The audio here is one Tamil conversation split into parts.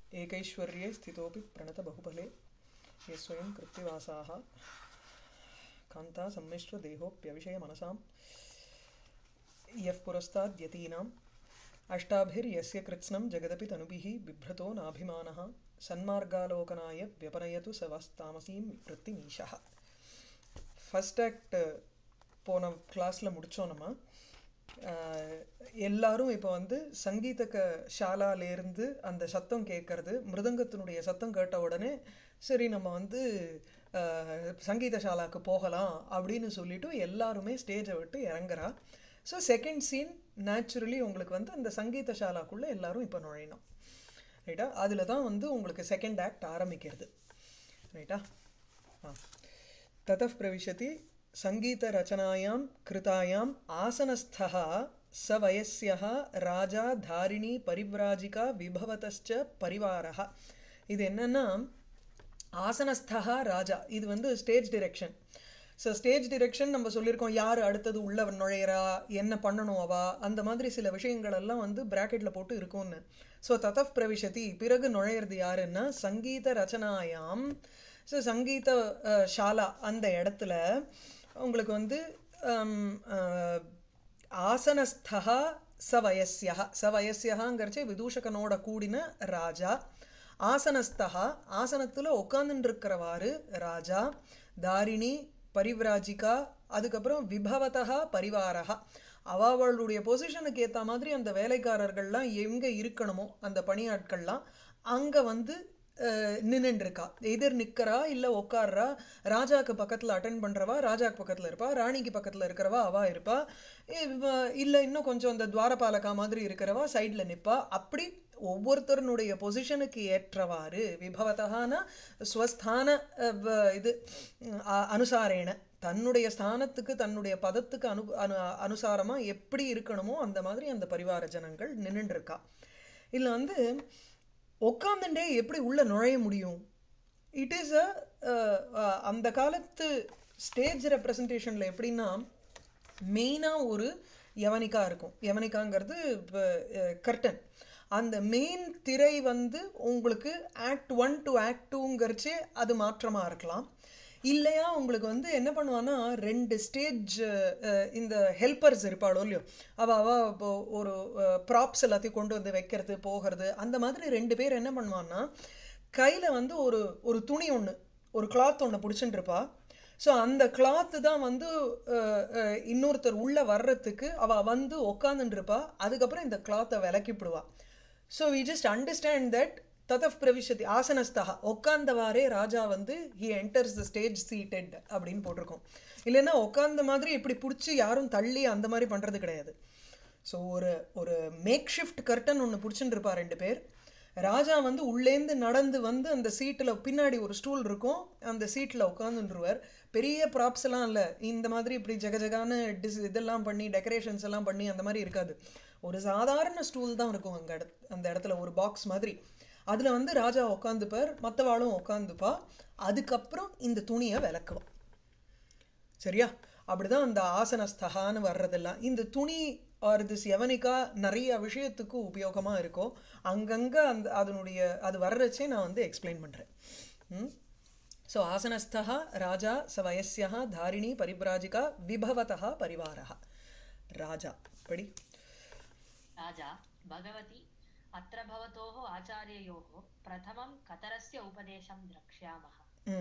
एकैश्वर्ये स्थितोऽपि प्रणतबहुफले ये स्वयं कृत्तिवासाः कान्ता सम्मिश्रदेहोऽप्यविषयमनसां यः पुरस्ताद्यतीनाम् अष्टाभिर्यस्य कृत्स्नं जगदपि तनुभिः बिभ्रतो नाभिमानः सन्मार्गालोकनाय व्यपनयतु स वस्तामसीं वृत्तिमीशः ஃபஸ்ட் ஆக்ட் போன கிளாஸில் முடித்தோம் நம்ம ஆஹ் எல்லாரும் இப்போ வந்து சங்கீத க ஷாலாலேருந்து அந்த சத்தம் கேட்கறது மிருதங்கத்தினுடைய சத்தம் கேட்ட உடனே சரி நம்ம வந்து ஆஹ் சங்கீத ஷாலாக்கு போகலாம் அப்படின்னு சொல்லிட்டு எல்லாருமே ஸ்டேஜை விட்டு இறங்குறா ஸோ செகண்ட் சீன் நேச்சுரலி உங்களுக்கு வந்து அந்த சங்கீத ஷாலாக்குள்ளே எல்லாரும் இப்போ நுழையணும் ரைட்டா அதில் தான் வந்து உங்களுக்கு செகண்ட் ஆக்ட் ஆரம்பிக்கிறது ரைட்டா ஆ ततः प्रविशति सङ्गीतरचनायां कृतायाम् आसनस्थः स वयस्यः राजा धारिणी परिव्राजिका விபவதச்ச பரிவாரः இது என்னன்னா ஆசனஸ்தா ராஜா இது வந்து stage direction so stage direction நம்ம சொல்லியிருக்கோம் யார் அடுத்தது உள்ள நுழையிறா என்ன பண்ணணும் அவா அந்த மாதிரி சில விஷயங்கள் எல்லாம் வந்து பிராக்கெட்ல போட்டு இருக்கும்னு ஸோ ததப் பிரவிஷதி பிறகு நுழையிறது யாருன்னா சங்கீத ரச்சனாயாம் ஸோ சங்கீத ஷாலா அந்த இடத்துல உங்களுக்கு வந்து ஆசனஸ்தா சவயஸ்யா சவயஸ்யகாங்கிறச்சே விதூஷகனோட கூடின ராஜா ஆசனஸ்தா ஆசனத்துல உட்கார்ந்துட்டு இருக்கிறவாறு ராஜா தாரிணி பரிவிராஜிகா அதுக்கப்புறம் விபவதா பரிவாரகா அவளுடைய பொசிஷனுக்கு ஏத்த மாதிரி அந்த வேலைக்காரர்கள்லாம் எங்க இருக்கணுமோ அந்த பணியாட்கள்லாம் அங்க வந்து நின்னுட்டு இருக்கா எதிர் நிக்கிறா இல்ல உட்கார்றா ராஜாக்கு பக்கத்துல அட்டன் பண்றவா ராஜாக்கு பக்கத்துல இருப்பா ராணிக்கு பக்கத்துல இருக்கிறவா அவா இருப்பா இல்ல இன்னும் கொஞ்சம் அந்த துவாரபாலகா மாதிரி இருக்கிறவா சைட்ல நிப்பா அப்படி ஒவ்வொருத்தருனுடைய பொசிஷனுக்கு ஏற்றவாறு விபவத்தகான ஸ்வஸ்தான இது அனுசாரேன தன்னுடைய ஸ்தானத்துக்கு தன்னுடைய பதத்துக்கு அனு அனு அனுசாரமா எப்படி இருக்கணுமோ அந்த மாதிரி அந்த பரிவார ஜனங்கள் நின்றுட்டு இருக்கா இதுல வந்து உட்காந்துட்டே எப்படி உள்ள நுழைய முடியும் இட் இஸ் அ அந்த காலத்து ஸ்டேஜ் ரெப்ரசன்டேஷன்ல எப்படின்னா மெயினா ஒரு யவனிக்கா இருக்கும் யவனிக்காங்கிறது கர்டன் அந்த மெயின் திரை வந்து உங்களுக்கு ஆக்ட் ஒன் டு ஆக்ட் டூங்கிறச்சே அது மாற்றமா இருக்கலாம் இல்லையா உங்களுக்கு வந்து என்ன பண்ணுவான்னா ரெண்டு ஸ்டேஜ் இந்த ஹெல்ப்பர்ஸ் இருப்பாளோ இல்லையோ அவ அவ இப்போ ஒரு ப்ராப்ஸ் எல்லாத்தையும் கொண்டு வந்து வைக்கிறது போகிறது அந்த மாதிரி ரெண்டு பேர் என்ன பண்ணுவான்னா கையில வந்து ஒரு ஒரு துணி ஒண்ணு ஒரு கிளாத் ஒண்ணு பிடிச்சிட்டு இருப்பா ஸோ அந்த கிளாத்து தான் வந்து இன்னொருத்தர் உள்ள வர்றதுக்கு அவ வந்து உக்காந்துட்டு இருப்பா அதுக்கப்புறம் இந்த கிளாத்தை விலக்கிப்பிடுவா so we just understand that ததப் பிரவிஷதி ஆசனஸ்தா உட்கார்ந்தவாறே ராஜா வந்து he enters the stage seated அப்படின்னு போட்டிருக்கோம் இல்லைன்னா உட்கார்ந்த மாதிரி இப்படி பிடிச்சி யாரும் தள்ளி அந்த மாதிரி பண்றது கிடையாது ஸோ ஒரு ஒரு மேக் ஷிஃப்ட் கர்டன் ஒன்று பிடிச்சிட்டு இருப்பா ரெண்டு பேர் ராஜா வந்து உள்ளேந்து நடந்து வந்து அந்த சீட்டில் பின்னாடி ஒரு ஸ்டூல் இருக்கும் அந்த சீட்டில் உட்காந்துருவார் பெரிய ப்ராப்ஸ் எல்லாம் இல்லை இந்த மாதிரி இப்படி ஜெகஜகான டிஸ் இதெல்லாம் பண்ணி டெக்கரேஷன்ஸ் எல்லாம் பண்ணி அந்த மாதிரி இருக்காது ஒரு சாதாரண ஸ்டூல் தான் இருக்கும் அங்கே அந்த இடத்துல ஒரு பாக்ஸ் மாதிரி அதுல வந்து ராஜா உட்காந்துப்பார் மற்றவாளும் உட்காந்துப்பா அதுக்கப்புறம் இந்த துணியை விளக்குவான் சரியா அப்படிதான் அந்த ஆசனஸ்தகான்னு வர்றதெல்லாம் இந்த துணி ஆர் திஸ் யவனிக்கா நிறைய விஷயத்துக்கு உபயோகமா இருக்கும் அங்கங்க அந்த அதனுடைய அது வர்றச்சே நான் வந்து எக்ஸ்பிளைன் பண்றேன் ம் ஸோ ஆசனஸ்தா ராஜா ச வயசியா தாரிணி பரிபிராஜிகா விபவதா பரிவாரா ராஜா படி ராஜா பகவதி अत्र भवतोः आचार्ययोः प्रथमं कतरस्य उपदेशं द्रक्ष्यामः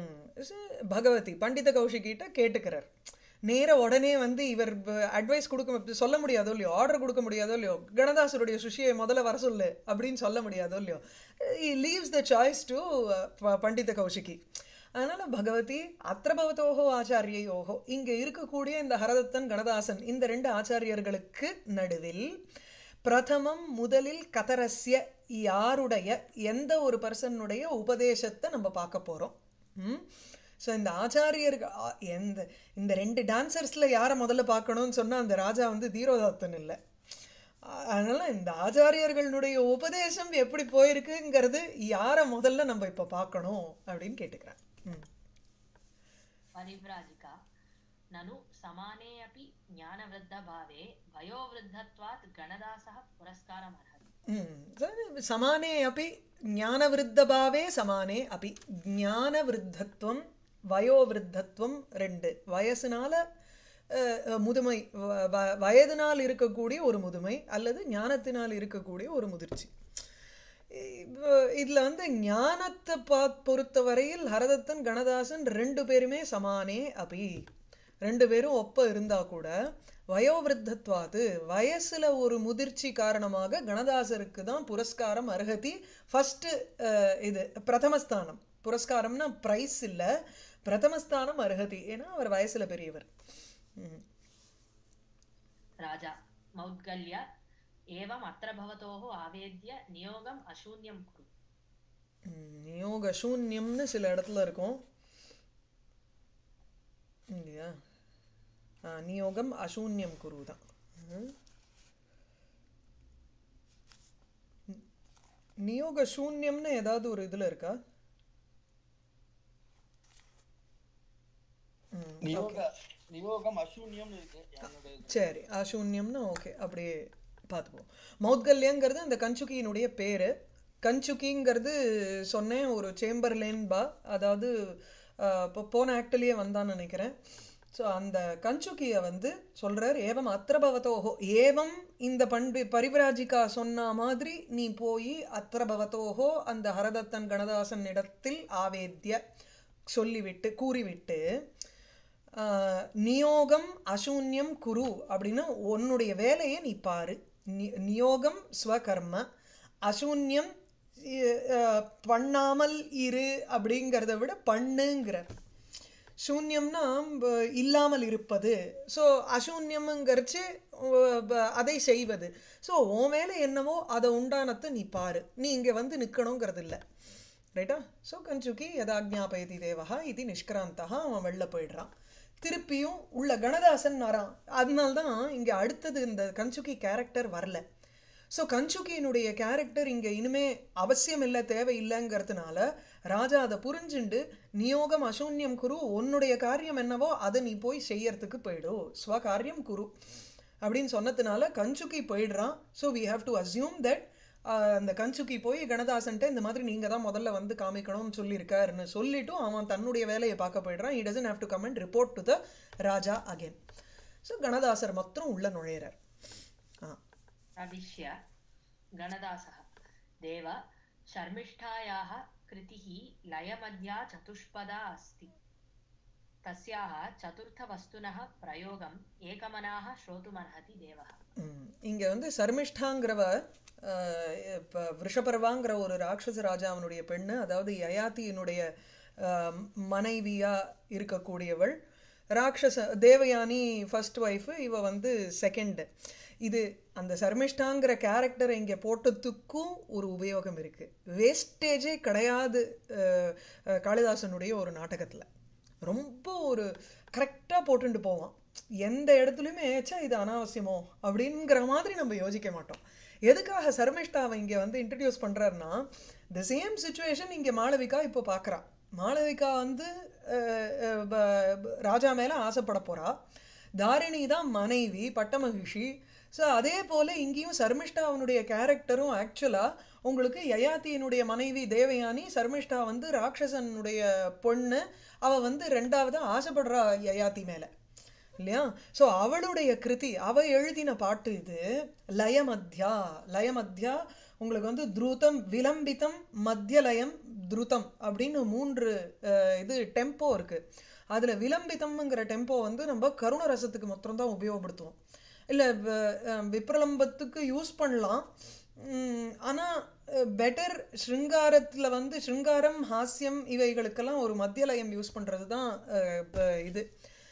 பகவதி பண்டித கௌஷிகிட்ட கேட்டுக்கிறார் நேர உடனே வந்து இவர் அட்வைஸ் கொடுக்க சொல்ல முடியாதோ இல்லையோ ஆர்டர் கொடுக்க முடியாதோ இல்லையோ கணதாசருடைய சுஷியை முதல்ல வர சொல்லு அப்படின்னு சொல்ல முடியாதோ இல்லையோ leaves the choice to Pandita Kaushiki அதனால பகவதி அத்திர பவத்தோகோ ஆச்சாரியயோகோ இங்க இருக்கக்கூடிய இந்த ஹரதத்தன் கணதாசன் இந்த ரெண்டு ஆச்சாரியர்களுக்கு நடுவில் பிரதமம் முதலில் கதரஸ்ய யாருடைய எந்த ஒரு பர்சனுடைய உபதேசத்தை நம்ம பார்க்க போறோம் ம் ஸோ இந்த ஆச்சாரியர்கள் எந்த இந்த ரெண்டு டான்சர்ஸ்ல யாரை முதல்ல பார்க்கணும்னு சொன்னா அந்த ராஜா வந்து தீரோதாத்தன் இல்லை அதனால இந்த ஆச்சாரியர்களுடைய உபதேசம் எப்படி போயிருக்குங்கிறது யார முதல்ல நம்ம இப்ப பார்க்கணும் அப்படின்னு கேட்டுக்கிறேன் परिव्राजिका ननु समाने अपि ज्ञानवृद्धभावे वयोवृद्धत्वात् गणदासः पुरस्कारमर्हति ம். சரி, சமானே अपि ஞானவிருத்தபாவே சமானே अपि ஞானவிருத்தத்துவம் வயோவிருத்தத்துவம் ரெண்டு வயசுனால அஹ், அஹ், முதுமை வ- வ- வயதினால் இருக்கக்கூடிய ஒரு முதுமை அல்லது ஞானத்தினால் இருக்கக்கூடிய ஒரு முதிர்ச்சி இப்ப இதுல வந்து ஞானத்தை பா பொறுத்தவரையில் ஹரதத்தன் கணதாசன் ரெண்டு பேருமே சமானே அபி ரெண்டு பேரும் ஒப்ப இருந்தா கூட வயோவிருத்தத்வாது வயசுல ஒரு முதிர்ச்சி காரணமாக கணதாசருக்கு தான் புரஸ்காரம் அருகதி ஃபர்ஸ்ட் இது பிரதமஸ்தானம் புரஸ்காரம்னா பிரைஸ் இல்ல பிரதமஸ்தானம் அருகதி ஏன்னா அவர் வயசுல பெரியவர் ம். राजा मौद्गल्य एवम् अत्र भवतोः आवेद्य नियोगम् अशून्यं कुरु ம், நியோக சூன்யம்னு சில இடத்துல இருக்கும் இல்லையா ஆ, நியோகம் அசூன்யம் குரு தான் ம். நி- நியோக சூன்யம்னு ஏதாவது ஒரு இதுல இருக்கா ம், okay. நியோக நியோகம் அசூன்யம்னு இருக்கு என்னோட இது. சரி அசூன்யம்னா ஓகே அப்படியே பார்த்துப்போம் மௌத்கல்யங்கிறது அந்த கஞ்சுகியினுடைய பேரு கஞ்சுகிங்கிறது சொன்னேன் ஒரு சேம்பர்லேன் பா அதாவது ஆஹ், இப்போ போன ஆக்ட்லயே வந்தான்னு நினைக்கிறேன் ஸோ அந்த கஞ்சுகிய வந்து சொல்றார் ஏவம் அத்திரபவத்தோஹோ ஏவம் இந்த பண்பு பரிவிராஜிகா சொன்ன மாதிரி நீ போய் அத்திரபவத்தோஹோ அந்த ஹரதத்தன் கணதாசன் இடத்தில் ஆவேத்ய சொல்லிவிட்டு கூறிவிட்டு ஆஹ், நியோகம் அசூன்யம் குரு அப்படின்னு உன்னுடைய வேலையை நீ பாரு நி- நியோகம் ஸ்வகர்ம அசூன்யம் இ- ஆஹ், பண்ணாமல் இரு அப்படிங்கிறத விட பண்ணுங்கிறார் சூன்யம்னா ப- இல்லாமல் இருப்பது ஸோ அசூன்யம்ங்கிறச்சு உ- ப- அதை செய்வது ஸோ உன் வேலை என்னவோ அதை உண்டானத்தை நீ பாரு நீ இங்க வந்து நிக்கணுங்கிறது இல்லை ரைட்டா ஸோ கஞ்சுகி யதாஜ்ஞாபயதி தேவஹா இது நிஷ்கிராந்தா அவன் வெளில போயிடுறான் திருப்பியும் உள்ள கணதாசன் வரான் அதனால்தான் இங்க அடுத்தது இந்த கஞ்சுகி கேரக்டர் வரல ஸோ கஞ்சுகியினுடைய கேரக்டர் இங்க இனிமே அவசியம் இல்லை தேவையில்லைங்கிறதுனால ராஜா அதை புரிஞ்சுண்டு நியோகம் அசூன்யம் குரு உன்னுடைய காரியம் என்னவோ அதை நீ போய் செய்யறதுக்கு போயிடு ஸ்வகாரியம் குரு அப்படின்னு சொன்னதுனால கஞ்சுகி போயிடுறான் so we have to assume that அந்த கஞ்சுகி போய் கணதாசன்ட்ட இந்த மாதிரி நீங்க தான் முதல்ல வந்து காமிக்கணும்னு சொல்லியிருக்காருன்னு சொல்லிட்டும் அவன் தன்னுடைய வேலையை பார்க்க போயிடுறான் he doesn't have to come and report to the ராஜா again ஸோ கணதாசர் மாத்திரம் உள்ள நுழையிறார் ஆ प्रविश्य गणदासः देव शर्मिष्ठायाः कृतिः लयमध्या चतुष्पदा अस्ति तस्याः चतुर्थवस्तुनः प्रयोगम् एकमनाः श्रोतुमर्हति देवः ம். இங்க வந்து சர்மிஷ்டாங்கிறவ ஆஹ், இப்ப விஷபர்வாங்கிற ஒரு ராட்சச ராஜாவினுடைய பெண்ணு அதாவது யயாதியினுடைய ஆஹ், மனைவியா இருக்கக்கூடியவள் ராட்சச தேவயானி ஃபர்ஸ்ட் ஒய்ஃப் இவ வந்து செகண்ட் இது அந்த சர்மிஷ்டாங்கிற கேரக்டர் இங்க போட்டதுக்கும் ஒரு உபயோகம் இருக்கு வேஸ்டேஜே கிடையாது ஆஹ், ஆஹ், காளிதாசனுடைய ஒரு நாடகத்துல ரொம்ப ஒரு கரெக்டா போட்டுட்டு போவான் எந்த இடத்துலயுமே ச்சே இது அனாவசியமோ அப்படிங்கிற மாதிரி நம்ம யோசிக்க மாட்டோம் எதுக்காக சர்மிஷ்டாவை இங்க வந்து இன்ட்ரடியூஸ் பண்றாருன்னா த சேம் சுச்சுவேஷன் இங்க மாளவிகா இப்போ பாக்குறா மாளவிகா வந்து அஹ், அஹ், ப- ப- ராஜா மேல ஆசைப்பட போறா தாரிணி தான் மனைவி பட்டமகிஷி ஸோ அதே போல இங்கேயும் சர்மிஷ்டாவனுடைய கேரக்டரும் ஆக்சுவலா உங்களுக்கு யயாதியினுடைய மனைவி தேவயானி சர்மிஷ்டா வந்து ராட்சசனுடைய பொண்ணு அவ வந்து ரெண்டாவது ஆசைப்படுறா யயாதி மேல இல்லையா சோ அவளுடைய கிருதி அவ எழுதின பாட்டு இது லயமத்யா லயமத்யா உங்களுக்கு வந்து துருதம் விலம்பிதம் மத்தியலயம் துருதம் அப்படின்னு மூன்று அஹ், இது டெம்போ இருக்கு அதுல விலம்பிதம்ங்கிற டெம்போ வந்து நம்ம கருண ரசத்துக்கு மாத்திரம் தான் உபயோகப்படுத்துவோம் இல்ல வ- அஹ், விப்ரலம்பத்துக்கு யூஸ் பண்ணலாம் உம், ஆனா பெட்டர் ஸ்ருங்காரத்துல வந்து ஸ்ருங்காரம் ஹாஸ்யம் இவைகளுக்கெல்லாம் ஒரு மத்தியலயம் யூஸ் பண்றது தான் இது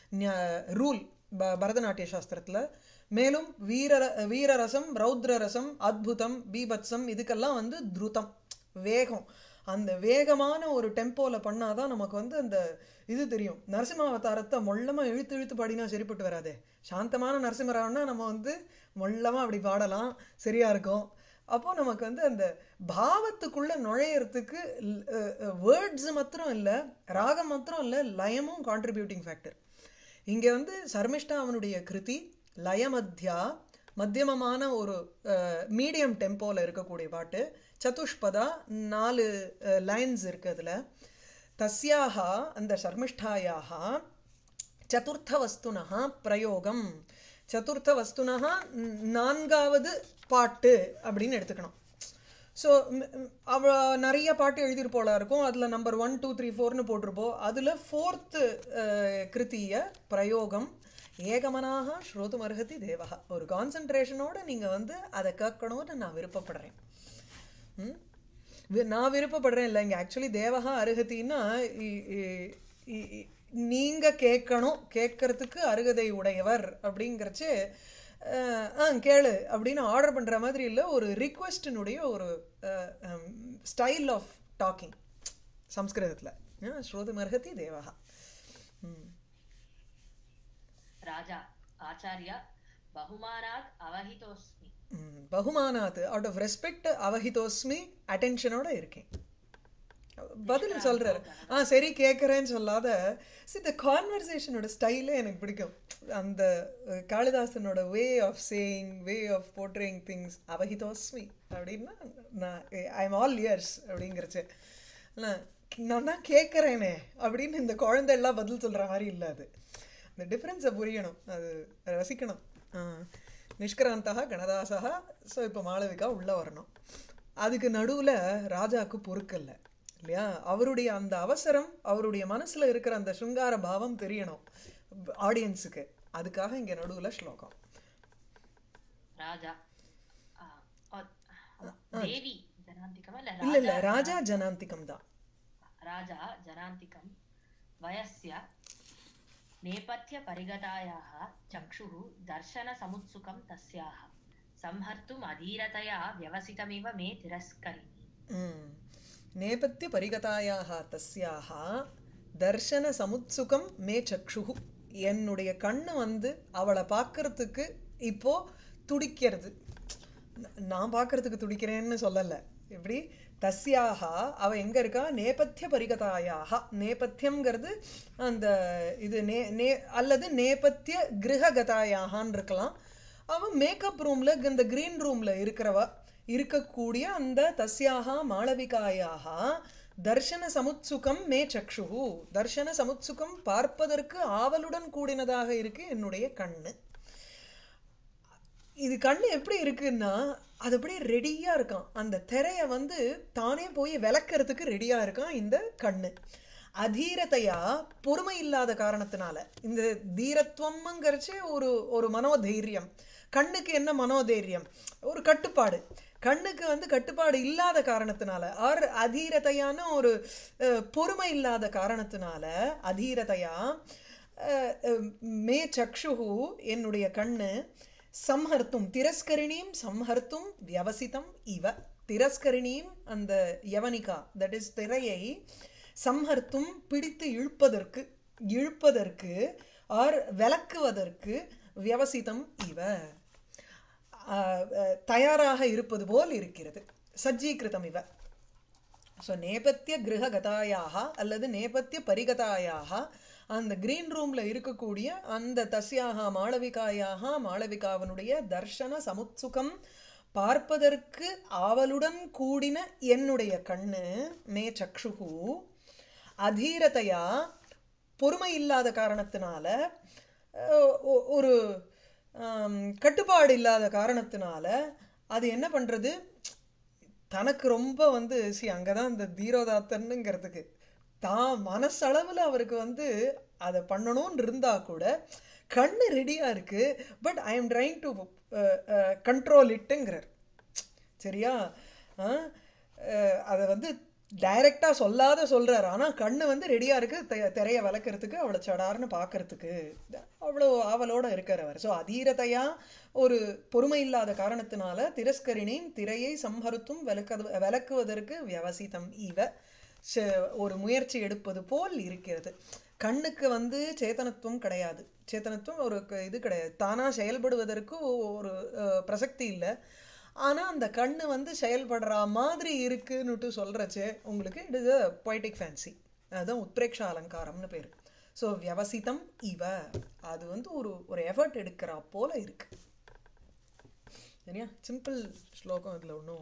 ரூல் பரதநாட்டிய சாஸ்திரத்துல மேலும் வீர வீரரசம் ரௌத்ர ரசம் அத்புதம் பீபத்சம் இதுக்கெல்லாம் வந்து துருதம் வேகம் அந்த வேகமான ஒரு டெம்போல பண்ணாதான் நமக்கு வந்து அந்த இது தெரியும் நரசிம்மாவதாரத்தை மொள்ளமா இழுத்து இழுத்து பாடினா சரிப்பட்டு வராதே சாந்தமான நரசிம்மராவனா நம்ம வந்து மொள்ளமா அப்படி பாடலாம் சரியா இருக்கும் அப்போ நமக்கு வந்து அந்த பாவத்துக்குள்ள நுழையறதுக்கு வேர்ட்ஸ் மாத்திரம் இல்ல ராகம் மாத்திரம் இல்ல லயமும் கான்ட்ரிபியூட்டிங் ஃபேக்டர் இங்க வந்து சர்மிஷ்டா அவனுடைய கிருதி லயமத்யா மத்தியமமான ஒரு மீடியம் டெம்போல இருக்கக்கூடிய பாட்டு சதுஷ்பதா நாலு லைன்ஸ் இருக்கு அதுல தஸ்யாக அந்த சர்மிஷ்டாயாக சதுர்த்த வஸ்துனः பிரயோகம் சதுர்த்த வஸ்துனः நான்காவது பாட்டு அப்படின்னு எடுத்துக்கணும் ஸோ அவ நிறைய பாட்டு எழுதியிருப்போல இருக்கும் அதில் நம்பர் ஒன் டூ த்ரீ ஃபோர்னு போட்டிருப்போம் அதில் ஃபோர்த்து கிருத்திய பிரயோகம் ஏகமனாக ஸ்ரோதும் அருகதி தேவகா ஒரு கான்சென்ட்ரேஷனோட நீங்கள் வந்து அதை கேட்கணும்னு நான் விருப்பப்படுறேன் ம்? வி- நான் விருப்பப்படுறேன் இல்லை இங்கே ஆக்சுவலி தேவகா அருகத்தின்னா இ- இ- இ- இ- நீங்க கேட்கணும் கேட்கறதுக்கு அருகதை உடையவர் அப்படிங்கிறச்சு அஹ், ஆ கேளு அப்படின்னு ஆர்டர் பண்ற மாதிரி இல்ல ஒரு ரிக்வெஸ்டினுடைய ஒரு ஸ்டைல் ஆஃப் டாக்கிங் சம்ஸ்கிருதத்துல அஹ், ஸ்ரோதுமர்ஹதி தேவகா ம். राजा आचार्य बहुमानात् अवहितोऽस्मि ம், பகுமானாத் அவுட் ஆஃப் ரெஸ்பெக்ட் அவஹிதோஸ்மி அட்டென்ஷனோட இருக்கேன் பதில் சொல்றாரு ஆ சரி கேட்கறேன்னு சொல்லாத இந்த கான்வர்சேஷனோட ஸ்டைலே எனக்கு பிடிக்கும் அந்த அஹ், காளிதாசனோட way of saying way of portraying things அவஹிதோஸ்மி அப்படின்னா நான் ஐ எம் ஆல் இயர்ஸ் அப்படிங்கிறச்சு இல்ல, நான் தான் கேட்கறேனே அப்படின்னு இந்த குழந்தை எல்லாம் பதில் சொல்ற மாதிரி இல்ல அது இந்த டிஃபரன்ஸை புரியணும் அது ரசிக்கணும் ஆ. நிஷ்கிராந்தா கணதாசா ஸோ இப்போ மாளவிகா உள்ள வரணும் அதுக்கு நடுவுல ராஜாக்கு பொறுக்கல்ல இல்லையா அவருடைய அந்த அவசரம் அவருடைய மனசுல இருக்கிற அந்த சிருங்கார பாவம் தெரியணும் ஆடியன்ஸுக்கு அதுக்காக இங்க நடுவுல ஸ்லோகம் राजा आ, अ- देवी जनान्तिकम् अല്ല இல்ல இல்ல ராஜா ஜனாந்திகம் தான் राजा जनान्तिकं वयस्य नेपथ्यपरिगतायाः चक्षुः दर्शनसमुत्सुकं तस्याः संहर्तुम् अधीरतया व्यवसितमिव मे तिरस्करिणी ம். நேபத்திய பரிகதாயாக தஸ்யாக தர்ஷன சமுத்சுகம் மே சக்ஷுகு என்னுடைய கண்ணு வந்து அவளை பார்க்கறதுக்கு இப்போ துடிக்கிறது ந- நான் பார்க்கறதுக்கு துடிக்கிறேன்னு சொல்லல எப்படி தஸ்யாக அவ எங்க இருக்கா நேபத்திய பரிகதாயாக நேபத்தியம்ங்கிறது அந்த இது நே நே அல்லது நேபத்திய கிரககதாயாகான்னு இருக்கலாம் அவன் மேக்கப் ரூம்ல இந்த கிரீன் ரூம்ல இருக்கிறவ இருக்கக்கூடிய அந்த தஸ்யாக மாளவிகாயாக தர்ஷன சமுத்சுகம் மே சக்ஷுகு தர்ஷன சமுத்சுகம் பார்ப்பதற்கு ஆவலுடன் கூடினதாக இருக்கு என்னுடைய கண்ணு இது கண்ணு எப்படி இருக்குன்னா அது அப்படியே ரெடியா இருக்கான் அந்த திரைய வந்து தானே போய் விளக்கறதுக்கு ரெடியா இருக்கான் இந்த கண்ணு அதீரத்தையா பொறுமை இல்லாத காரணத்தினால இந்த தீரத்துவம்ங்கிறச்சே ஒரு ஒரு மனோதைரியம் கண்ணுக்கு என்ன மனோதைரியம் ஒரு கட்டுப்பாடு கண்ணுக்கு வந்து கட்டுப்பாடு இல்லாத காரணத்தினால ஆர் அதீரத்தையான ஒரு அஹ், பொறுமை இல்லாத காரணத்தினால அதீரத்தையா அஹ், அஹ், மே சக்ஷுகு என்னுடைய கண்ணு சம்ஹர்த்தும் திரஸ்கரிணியும் சம்ஹர்த்தும் வியவசிதம் இவ திரஸ்கரிணியும் அந்த யவனிகா தட் இஸ் திரையை சம்ஹர்த்தும் பிடித்து இழுப்பதற்கு இழுப்பதற்கு ஆர் விளக்குவதற்கு வியவசிதம் இவ ஆஹ் அஹ் தயாராக இருப்பது போல் இருக்கிறது சஜ்ஜீகிருதம் இவ ஸோ நேபத்திய கிரககதாயாக அல்லது நேபத்திய பரிகதாயாக அந்த கிரீன் ரூம்ல இருக்கக்கூடிய அந்த தஸ்யாக மாளவிகாயாக மாளவிகாவனுடைய தர்ஷன சமுத்சுகம் பார்ப்பதற்கு ஆவலுடன் கூடின என்னுடைய கண்ணு மே சக்ஷுகு அதீரத்தையா பொறுமை இல்லாத காரணத்தினால அஹ், ஒ- ஒரு ஆம், கட்டுப்பாடு இல்லாத காரணத்தினால அது என்ன பண்றது தனக்கு ரொம்ப வந்து சி அங்கதான் இந்த தீரோதாத்தன்னுங்கிறதுக்கு தான் மனசளவுல அவருக்கு வந்து அதை பண்ணணும்னு இருந்தா கூட கண்ணு ரெடியா இருக்கு but I am trying to control இட்டுங்கிறார் சரியா அஹ், அஹ், அதை வந்து டைரக்டா சொல்லாத சொல்றாரு ஆனா கண்ணு வந்து ரெடியா இருக்கு தெ- திரைய விளக்கறதுக்கு அவளை சடார்னு பாக்குறதுக்கு அவ்வளவு ஆவலோட இருக்கார் அவர் சோ அதீரதையா ஒரு பொறுமை இல்லாத காரணத்தினால திரஸ்கரிணின் திரையை சம்ஹருத்தும் விளக்க விளக்குவதற்கு வியவசிதம் இவ ச- ஒரு முயற்சி எடுப்பது போல் இருக்கிறது கண்ணுக்கு வந்து சேத்தனத்துவம் கிடையாது சேத்தனத்துவம் ஒரு க- இது கிடையாது தானா செயல்படுவதற்கு ஒரு அஹ், பிரசக்தி இல்லை ஆனா அந்த கண்ணு வந்து செயல்படுற மாதிரி இருக்குன்னுட்டு சொல்றச்சே உங்களுக்கு it is a poetic fancy அதுதான் உத்பிரேக்ஷ அலங்காரம்னு பேரு ஸோ வியவசிதம் இவ அது வந்து ஒரு ஒரு எஃபர்ட் எடுக்கிறா போல இருக்கு சரியா சிம்பிள் ஸ்லோகம் இதுல ஒன்றும்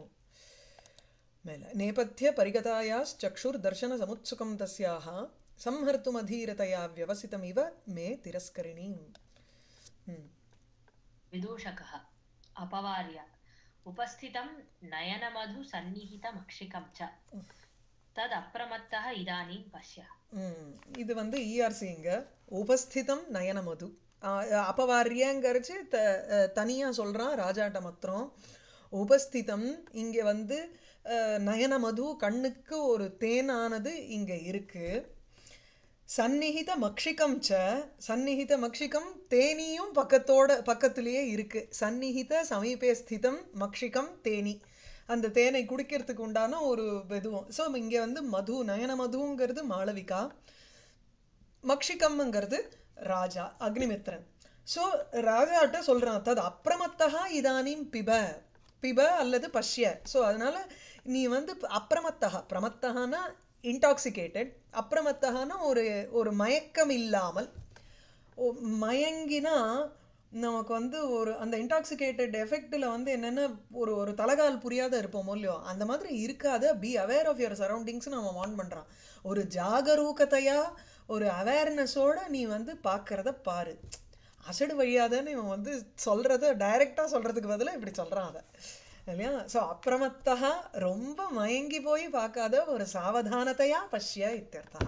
மேல நேபத்திய பரிகதாயாச்சக்ஷுர் தர்ஷன சமுத்சுகம் தஸ்யாக संहर्तुमधीरतया व्यवसितमिव मे तिरस्करिणीम् ம் विदूषकः अपवार्य उपस्थितं नयनमधु सन्निहितमक्षिकं च तदप्रमत्तः इदानीं पश्य ம். இது வந்து இஆர்சி இங்க உபஸ்திதம் நயனமது அப்பவாரியங்கிறச்சு த அஹ் தனியா சொல்றான் ராஜாட்ட மாத்திரம் உபஸ்திதம் இங்க வந்து அஹ், நயனமது கண்ணுக்கு ஒரு தேனானது இங்க இருக்கு சந்நிகித மக்ஷிகம் ச சந்நிகித மக்ஷிகம் தேனியும் பக்கத்தோட பக்கத்திலேயே இருக்கு சந்நிகித சமீபே ஸ்திதம் மக்ஷிகம் தேனி அந்த தேனை குடிக்கிறதுக்கு உண்டான ஒரு இதுவும் ஸோ இங்க வந்து மது நயன மதுங்கிறது மாளவிகா மக்ஷிகம்ங்கிறது ராஜா அக்னிமித்ரன் ஸோ ராஜாட்ட சொல்றான் தது அப்பிரமத்தகா இதானிம் பிப பிப அல்லது பஷ்ய ஸோ அதனால நீ வந்து அப்பிரமத்தகா பிரமத்தகானா இன்டாக்சிகேட்டட் அப்பிரமத்தகானா ஒரு ஒரு மயக்கம் இல்லாமல் ஓ- மயங்கினா நமக்கு வந்து ஒரு அந்த இன்டாக்சிகேட்டட் எஃபெக்ட்ல வந்து என்னன்னா ஒரு ஒரு தலகால் புரியாத இருப்போமோ இல்லையோ அந்த மாதிரி இருக்காத be aware of your surroundings நம்ம வான் பண்றான் ஒரு ஜாகரூகத்தையா ஒரு அவேர்னஸோட நீ வந்து பார்க்கறத பாரு அசடு வழியாதன்னு இவன் வந்து சொல்றத டைரக்டா சொல்றதுக்கு பதிலா இப்படி சொல்றான் அதை இல்லையா சோ அப்பிரமத்தகா ரொம்ப மயங்கி போய் பார்க்காத ஒரு சாவதானத்தையா பஷ்ய இத்தியர்த்தா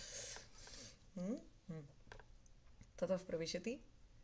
ம் ம் ततः प्रविशति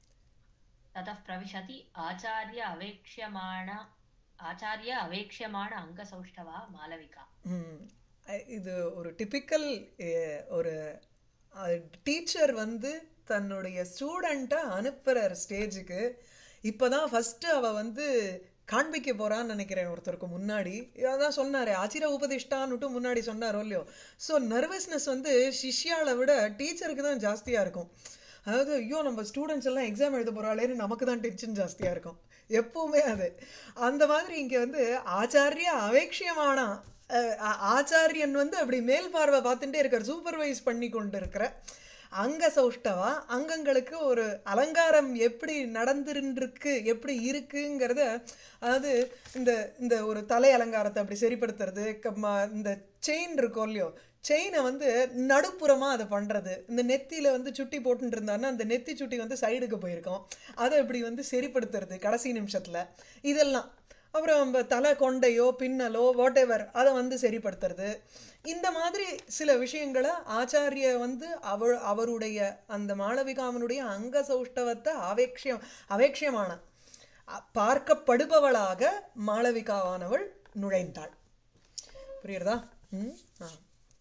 ततः प्रविशति आचार्य अवेक्ष्यमाण आचार्य अवेक्ष्यमाण अङ्गसौष्ठवः मालविका ம். அ- இது ஒரு டிபிக்கல் ஒரு டீச்சர் வந்து தன்னுடைய ஸ்டூடெண்ட்டை அனுப்புற ஸ்டேஜுக்கு இப்பதான் ஃபர்ஸ்ட் அவ வந்து காண்பிக்க போறான்னு நினைக்கிறேன் ஒருத்தருக்கு முன்னாடி அதான் சொன்னாரு ஆச்சிர உபதிஷ்டான்னுட்டு முன்னாடி சொன்னாரோ இல்லையோ ஸோ நர்வஸ்னஸ் வந்து சிஷ்யாவை விட டீச்சருக்கு தான் ஜாஸ்தியா இருக்கும் அதாவது ஐயோ நம்ம ஸ்டூடெண்ட்ஸ் எல்லாம் எக்ஸாம் எழுத போறாளேன்னு நமக்கு தான் டென்ஷன் ஜாஸ்தியா இருக்கும் எப்பவுமே அது அந்த மாதிரி இங்க வந்து ஆச்சாரிய அவேக்ஷியமானா அஹ் ஆ- ஆச்சாரியன் வந்து அப்படி மேல் பார்வை பார்த்துட்டே இருக்கார் சூப்பர்வைஸ் பண்ணி கொண்டு இருக்கிற அங்க சௌஷ்டவா அங்கங்களுக்கு ஒரு அலங்காரம் எப்படி நடந்துருக்கு எப்படி இருக்குங்கிறத அதாவது இந்த இந்த ஒரு தலை அலங்காரத்தை அப்படி சரிப்படுத்துறது க- ம- இந்த செயின் இருக்கும் இல்லையோ செயினை வந்து நடுப்புறமா அதை பண்றது இந்த நெத்தியில வந்து சுட்டி போட்டுட்டு இருந்தான்னா அந்த நெத்தி சுட்டி வந்து சைடுக்கு போயிருக்கும் அதை இப்படி வந்து சரிப்படுத்துறது கடைசி நிமிஷத்துல இதெல்லாம் அப்புறம் நம்ம தலை கொண்டையோ பின்னலோ வாட் எவர் அதை வந்து சரிப்படுத்துறது இந்த மாதிரி சில விஷயங்களை ஆச்சாரிய வந்து அவ அவருடைய அந்த மாளவிகாமனுடைய அங்க சௌஷ்டவத்தை அவேக்ஷியம் அவேக்ஷியமான அ- பார்க்கப்படுபவளாக மாளவிகாவானவள் நுழைந்தாள் புரியுறதா ம் ஆ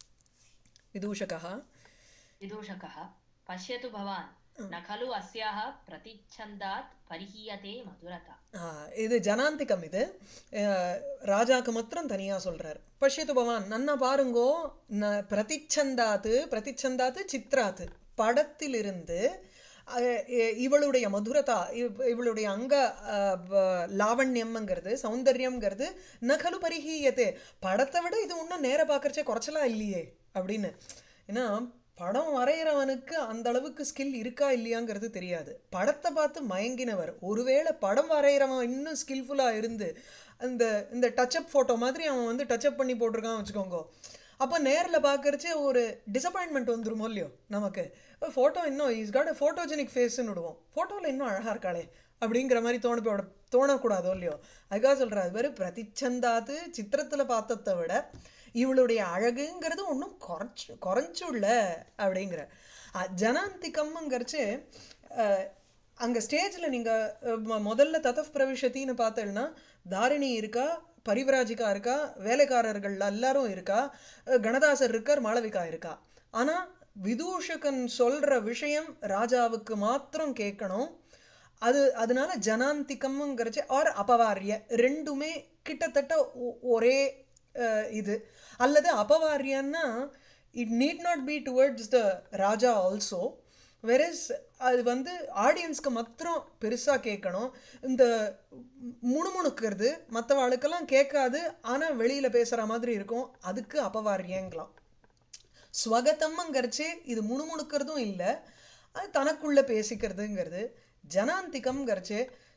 விதூஷகः विदूषकः पश्यतु भवान् न खलु अस्याः प्रतिच्छन्दात् परिहीयते मधुरता ஆ, இது ஜனாந்திகம் இது அஹ், ராஜாக்கு மாத்திரம் தனியா சொல்றார் பஷ்யத்து பவான் நன்னா பாருங்கோ ந பிரதிச்சந்தாத்து பிரதிச்சந்தாத்து சித்ராத்து படத்திலிருந்து அஹ், இ- இவளுடைய மதுரதா இவ்- இவளுடைய அங்க அஹ், வ- லாவண்யம்ங்கிறது சௌந்தர்யம்ங்கிறது நகலு பரிஹீயத்தே படத்தை விட இது இன்னும் நேர பார்க்கறச்சே குறைச்சலா இல்லையே அப்படின்னு ஏன்னா படம் வரைகிறவனுக்கு அந்த அளவுக்கு ஸ்கில் இருக்கா இல்லையாங்கிறது தெரியாது படத்தை பார்த்து மயங்கினவர் ஒருவேளை படம் வரைகிறவன் இன்னும் ஸ்கில்ஃபுல்லா இருந்து அந்த இந்த டச்சப் போட்டோ மாதிரி அவன் வந்து டச்சப் பண்ணி போட்டிருக்கான் வச்சுக்கோங்க அப்போ நேர்ல பார்க்கறச்சே ஒரு டிசப்பாயின்மெண்ட் வந்துருமோ இல்லையோ நமக்கு ஃபோட்டோ இன்னும் இஸ் காட் ஃபோட்டோஜெனிக் ஃபேஸ்ன்னு விடுவோம் ஃபோட்டோவில் இன்னும் அழகா இருக்காளே அப்படிங்கிற மாதிரி தோண போட தோணக்கூடாதோ இல்லையோ அதுக்காக சொல்றேன் அது பேரு பிரதிச்சந்தாத்து சித்திரத்துல பார்த்ததை விட இவளுடைய அழகுங்கிறது ஒன்றும் குறைச்சு குறைச்சுள்ள அப்படிங்கிற அஹ் ஜனாந்திகம்ங்கிறச்சு அஹ், அங்க ஸ்டேஜ்ல நீங்க அஹ், மொ- முதல்ல ததப் பிரவிஷத்தின்னு பார்த்தேன்னா தாரிணி இருக்கா பரிவிராஜிகா இருக்கா வேலைக்காரர்கள் எல்லாரும் இருக்கா அஹ், கணதாசர் இருக்கார் மாளவிகா இருக்கா ஆனா விதூஷகன் சொல்ற விஷயம் ராஜாவுக்கு மாத்திரம் கேட்கணும் அது அதனால ஜனாந்திகம்ங்கிறச்சு ஆர் அபவாரிய ரெண்டுமே கிட்டத்தட்ட ஒ- ஒரே அஹ், இது அல்லது அபவாரியன்னா it need not be towards the ராஜா ஆல்சோ வெரஸ் அது வந்து ஆடியன்ஸ்க்கு மாத்திரம் பெருசா கேட்கணும் இந்த முணுமுணுக்கிறது மற்றவாளுக்கெல்லாம் கேட்காது ஆனா வெளியில பேசுற மாதிரி இருக்கும் அதுக்கு அபவாரியங்களாம் ஸ்வகதம்ங்கிறச்சே இது முணுமுணுக்கிறதும் இல்ல அது தனக்குள்ள பேசிக்கிறதுங்கிறது ஜனாந்திகம்ங்கிறச்சே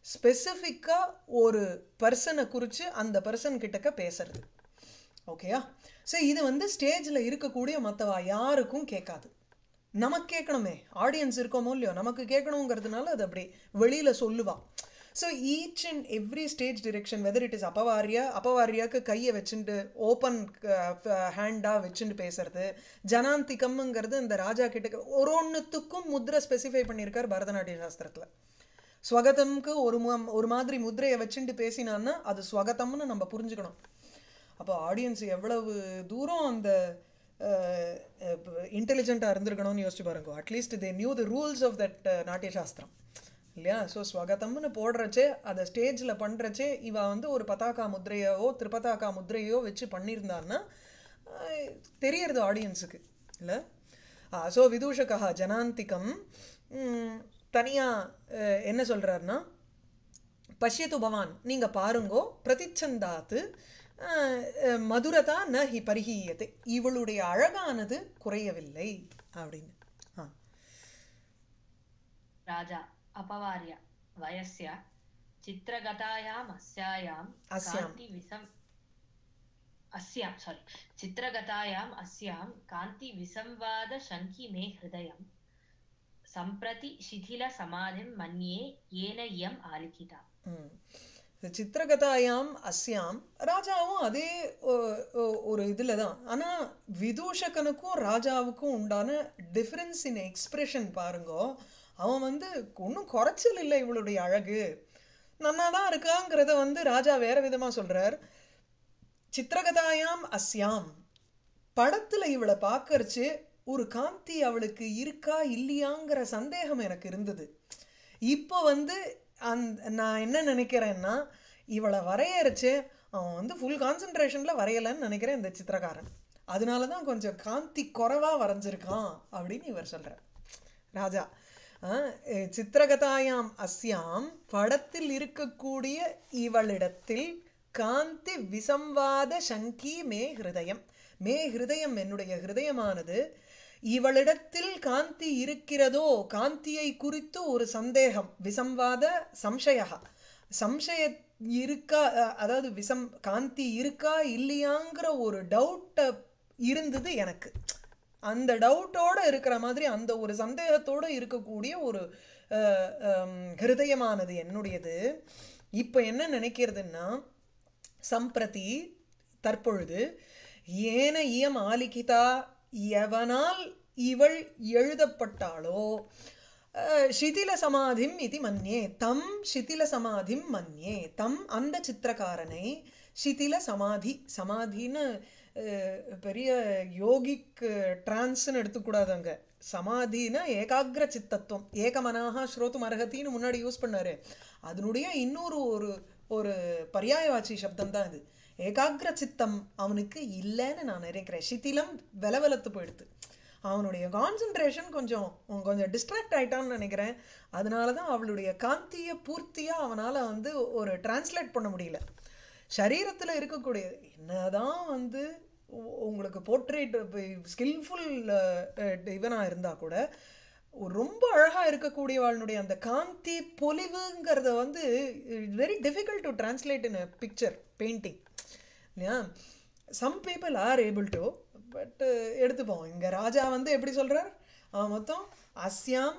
ஸ்பெசிஃபிக்கா ஒரு பர்சனை குறிச்சு அந்த பர்சன் கிட்டக்க பேசுறது ஓகேயா ஸோ இது வந்து ஸ்டேஜ்ல இருக்கக்கூடிய மத்தவா யாருக்கும் கேட்காது நமக்கு கேட்கணுமே ஆடியன்ஸ் இருக்கோமோ இல்லையோ நமக்கு கேட்கணுங்கிறதுனால அது அப்படி வெளியில சொல்லுவா so each and every stage direction whether it is அப்பவாரியா அப்பவாரியாக்கு கையை வச்சுட்டு ஓப்பன் ஹேண்டா வச்சுட்டு பேசுறது ஜனாந்திகம்ங்கிறது இந்த ராஜா கிட்ட ஒரு ஒன்றுத்துக்கும் முத்ரை ஸ்பெசிஃபை பண்ணியிருக்கார் பரதநாட்டிய சாஸ்திரத்துல ஸ்வகதம்க்கு ஒரு மு- ஒரு மாதிரி முத்திரையை வச்சுட்டு பேசினான்னா அது ஸ்வகதம்னு நம்ம புரிஞ்சுக்கணும் அப்போ ஆடியன்ஸ் எவ்வளவு தூரம் அந்த இன்டெலிஜென்ட்டாக இருந்திருக்கணும்னு யோசிச்சு பாருங்க at least they knew the rules of that நாட்டிய சாஸ்திரம் இல்லையா ஸோ ஸ்வகதம்னு போடுறச்சே அதை ஸ்டேஜில் பண்ணுறச்சே இவ வந்து ஒரு பதாகா முத்திரையோ திரிபதாகா முத்திரையோ வச்சு பண்ணியிருந்தான்னா அஹ், தெரியறது ஆடியன்ஸுக்கு இல்லை ஸோ விதூஷகா ஜனாந்திகம் ம், தனியா அஹ், என்ன சொல்றாருன்னா பஷ்யத்து பவான் நீங்க பாருங்கோ பிரதிச்சந்தாத்து அஹ், அஹ், மதுரதா ந ஹி பரிஹீயத்தை இவளுடைய அழகானது குறையவில்லை அப்படின்னு ஆ राजा अपवार्य वयस्य चित्रगतायाम् अस्यायाम् अस्याम्। कान्तिविसम् अस्यां सारी चित्रगतायाम् अस्यां कान्तिविसंवादशङ्कि मे हृदयं सम्प्रति शिथिलसमाधिं मन्ये येन इयम् आलिखिता ம். இந்த சித்திரகதாயாம் அஸ்யாம் ராஜாவும் அதே ஒ- ஒ- ஒரு இதுல தான் ஆனா விதூஷகனுக்கும் ராஜாவுக்கும் உண்டான டிஃபரன்ஸ் இன் எக்ஸ்பிரஷன் பாருங்கோ அவன் வந்து ஒன்றும் குறைச்சல் இல்லை இவளுடைய அழகு நன்னாதான் இருக்காங்கிறத வந்து ராஜா வேற விதமா சொல்றார் சித்திரகதாயாம் அஸ்யாம் படத்துல இவளை பார்க்கறச்சு ஒரு காந்தி அவளுக்கு இருக்கா இல்லையாங்கிற சந்தேகம் எனக்கு இருந்தது இப்போ வந்து அந்த நான் என்ன நினைக்கிறேன்னா இவளை வரையறச்சு அவன் வந்து ஃபுல் கான்சென்ட்ரேஷன்ல வரையலன்னு நினைக்கிறேன் இந்த சித்திரக்காரன் அதனாலதான் கொஞ்சம் காந்தி குறைவா வரைஞ்சிருக்கான் அப்படின்னு இவர் சொல்றார் ராஜா ஆஹ் அஹ் சித்திரகதாயாம் அஸ்யாம் படத்தில் இருக்கக்கூடிய இவளிடத்தில் காந்தி விசம்வாத சங்கி மே ஹிருதயம் மே ஹிருதயம் என்னுடைய ஹிருதயமானது இவளிடத்தில் காந்தி இருக்கிறதோ காந்தியை குறித்து ஒரு சந்தேகம் விசம்வாத சம்சயா சம்சய இருக்கா அஹ் அதாவது விசம் காந்தி இருக்கா இல்லையாங்கிற ஒரு டவுட் இருந்தது எனக்கு அந்த டவுட்டோட இருக்கிற மாதிரி அந்த ஒரு சந்தேகத்தோட இருக்கக்கூடிய ஒரு அஹ், ஹம், ஹிருதயமானது என்னுடையது இப்ப என்ன நினைக்கிறதுன்னா சம்பிரதி தற்பொழுது ஏன இயம் ஆலிகிதா எவனால் இவள் எழுதப்பட்டாளோ அஹ், சிதில சமாதிம் இது மன்யே தம் சிதில சமாதிம் மன்யே தம் அந்த சித்திரக்காரனை சிதில சமாதி சமாதின்னு அஹ், பெரிய யோகிக் டிரான்ஸ்ன்னு எடுத்துக்கூடாது அங்க சமாதினா ஏகாகிர சித்தத்துவம் ஏகமனாக ஸ்ரோத்தும் அர்ஹத்தின்னு முன்னாடி யூஸ் பண்ணாரு அதனுடைய இன்னொரு ஒரு ஒரு பர்யாயவாச்சி சப்தம் தான் இது ஏகாகிர சித்தம் அவனுக்கு இல்லைன்னு நான் நினைக்கிறேன் சிதிலம் வெலவெலத்து போயிடுது அவனுடைய கான்சென்ட்ரேஷன் கொஞ்சம் அவன் கொஞ்சம் டிஸ்ட்ராக்ட் ஆயிட்டான்னு நினைக்கிறேன் அதனாலதான் அவளுடைய காந்திய பூர்த்தியா அவனால வந்து ஒரு டிரான்ஸ்லேட் பண்ண முடியல சரீரத்துல இருக்கக்கூடிய என்னதான் வந்து உ- உங்களுக்கு போர்ட்ரேட் ஸ்கில்ஃபுல் இவனா இருந்தா கூட ஒரு ரொம்ப அழகா இருக்கக்கூடியவாளுடைய அந்த காந்தி பொலிவுங்கிறத வந்து very difficult to translate in picture painting இல்லையா some people are able to but எடுத்துப்போம் இங்க ராஜா வந்து எப்படி சொல்றார் அவன் மொத்தம் அஸ்யாம்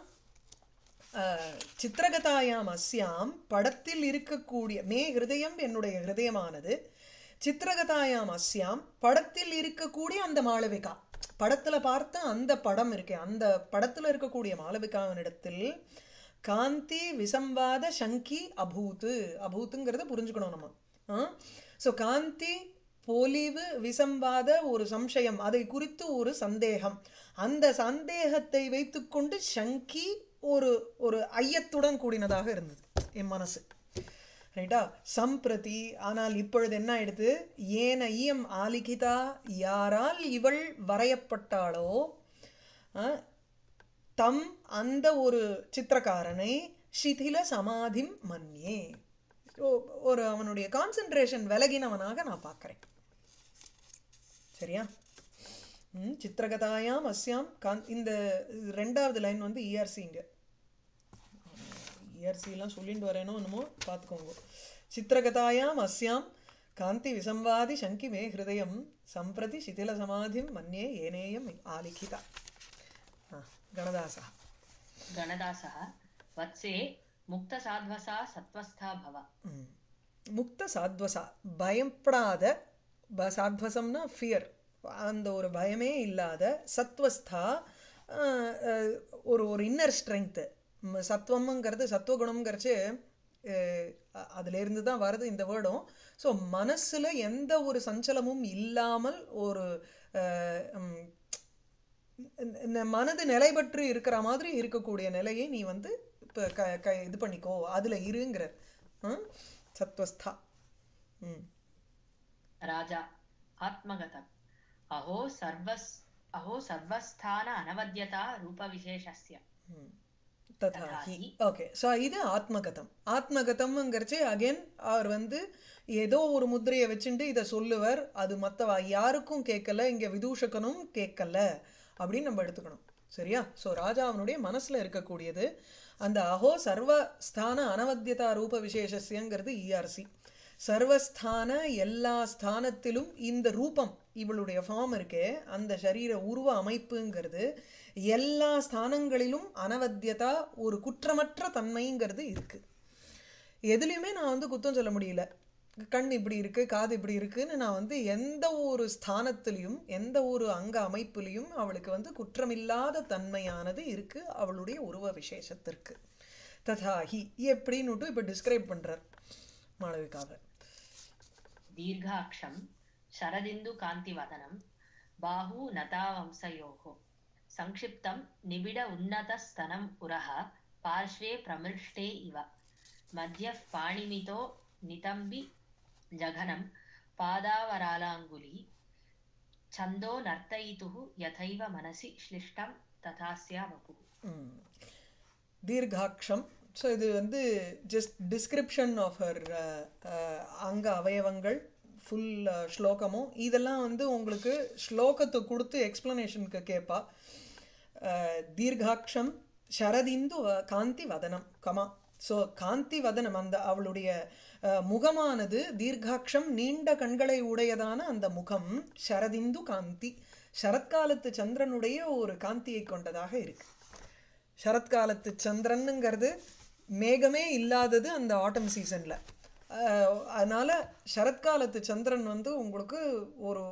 அஹ், சித்திரகதாயாம் அஸ்யாம் படத்தில் இருக்கக்கூடிய மே ஹிருதயம் என்னுடைய ஹிருதயமானது சித்திரகதாயாம் அஸ்யாம் படத்தில் இருக்கக்கூடிய அந்த மாளவிகா படத்துல பார்த்த அந்த படம் இருக்கே அந்த படத்துல இருக்கக்கூடிய மாளவிகாவினிடத்தில் காந்தி விசம்வாத சங்கி அபூத்து அபூத்துங்கிறத புரிஞ்சுக்கணும் நம்ம சோ காந்தி பொலிவு விசம்வாத ஒரு சம்சயம் அதை குறித்து ஒரு சந்தேகம் அந்த சந்தேகத்தை வைத்துக்கொண்டு சங்கி ஒரு ஒரு ஐயத்துடன் கூடினதாக இருந்தது என் மனசு ரைட்டா சம்பிரதி ஆனால் இப்பொழுது என்ன ஆயிடுது ஏன ஈயம் ஆலிகிதா யாரால் இவள் வரையப்பட்டாளோ அஹ், தம் அந்த ஒரு சித்திரக்காரனை சிதில சமாதிம் மன்யே ஓ- ஒரு அவனுடைய கான்சென்ட்ரேஷன் விலகினவனாக நான் பார்க்கிறேன் சரியா ம், சித்திரகதாயாம் அஸ்யாம் காந்த் இந்த ரெண்டாவது லைன் வந்து இஆர்சி இங்க இயர்சிலாம் சொல்லிட்டு வரேனோ என்னமோ பார்த்துக்கோங்க சித்திரகதாயாம் அஸ்யாம் காந்தி விசம்வாதி சங்கி மே ஹிருதயம் சம்பிரதி சிதில சமாதிம் மன்யே ஏனேயம் ஆலிఖிதா ஆ, கணதாசா गणदासः वत्से मुक्तसाध्वसा सत्त्वस्था भव ம். முக்த சாத்வசா பயப்படாத ப சாத்வசம்னா ஃபியர் அந்த ஒரு பயமே இல்லாத சத்வஸ்தா ஆஹ், அஹ், ஒரு ஒரு இன்னர் ஸ்ட்ரென்த்து சத்வம்ங்கிறது சத்துவகுணம்ங்கிறச்சு அதுல இருந்து தான் வருது இந்த வேர்டும் ஸோ மனசுல எந்த ஒரு சஞ்சலமும் இல்லாமல் ஒரு ஆஹ், ம், இந்த- இந்த மனது நிலைபற்று இருக்கிற மாதிரி இருக்கக்கூடிய நிலையை நீ வந்து இப்ப க க இது பண்ணிக்கோ அதுல இருங்கிற ம்? சத்வஸ்தா ம் राजा आत्मगतम् अहो सर्वस् अहो सर्वस्थान अनवद्यता रूपविशेषस्य ம். ததா ததா ஹி ஹி. ஓகே ஸோ இது ஆத்மகதம் ஆத்மகதம்ங்கிறச்சு அகைன் அவர் வந்து ஏதோ ஒரு முத்திரையை வச்சுட்டு இதை சொல்லுவர் அது மத்தவா யாருக்கும் கேட்கல இங்க விதூஷகனும் கேட்கல அப்படின்னு நம்ம எடுத்துக்கணும் சரியா ஸோ ராஜா அவனுடைய மனசுல இருக்கக்கூடியது அந்த அஹோ சர்வஸ்தான அனவத்தியதா ரூப விசேஷஸ்யங்கிறது இஆர்சி சர்வஸ்தான எல்லா ஸ்தானத்திலும் இந்த ரூபம் இவளுடைய ஃபார்ம் இருக்கே அந்த சரீர உருவ அமைப்புங்கிறது எல்லா ஸ்தானங்களிலும் அனவத்தியதா ஒரு குற்றமற்ற தன்மைங்கிறது இருக்கு எதுலையுமே நான் வந்து குத்தம் சொல்ல முடியல கண் இப்படி இருக்கு காது இப்படி இருக்குன்னு நான் வந்து எந்த ஒரு ஸ்தானத்திலையும் எந்த ஒரு அங்க அமைப்புலையும் அவளுக்கு வந்து குற்றமில்லாத தன்மையானது இருக்கு அவளுடைய உருவ விசேஷத்திற்கு ததாஹி எப்படின்னுட்டு இப்ப டிஸ்கிரைப் பண்றார் மாளவிகாவை दीर्घाक्षं शरदिन्दुकान्तिवदनं बाहू नतावंसयोः संक्षिप्तं निबिड उन्नतस्तनम् उरः पार्श्वे प्रमृष्टे इव मध्यः पाणिमितो नितम्बि जघनं पादावरालाङ्गुली छन्दो नर्तयितुः यथैव मनसि श्लिष्टं तथास्या वपुः ம். தீர்காட்சம் ஸோ இது வந்து ஜஸ்ட் டிஸ்கிரிப்ஷன் ஆஃப் ஹர் அங்க அவயவங்கள் ஃபுல் ஸ்லோகமும் இதெல்லாம் வந்து உங்களுக்கு ஸ்லோகத்தை கொடுத்து எக்ஸ்பிளனேஷனுக்கு கேட்பா அஹ், தீர்காட்சம் சரதிந்து வ- காந்தி வதனம் கமா ஸோ காந்தி வதனம் அந்த அவளுடைய அஹ், முகமானது தீர்காட்சம் நீண்ட கண்களை உடையதான அந்த முகம் சரதிந்து காந்தி சரத்காலத்து சந்திரனுடைய ஒரு காந்தியை கொண்டதாக இருக்கு சரத்காலத்து சந்திரனுங்கிறது மேகமே இல்லாதது அந்த ஆட்டம் சீசன்ல அதனால சரத்காலத்து சந்திரன் வந்து உங்களுக்கு ஒரு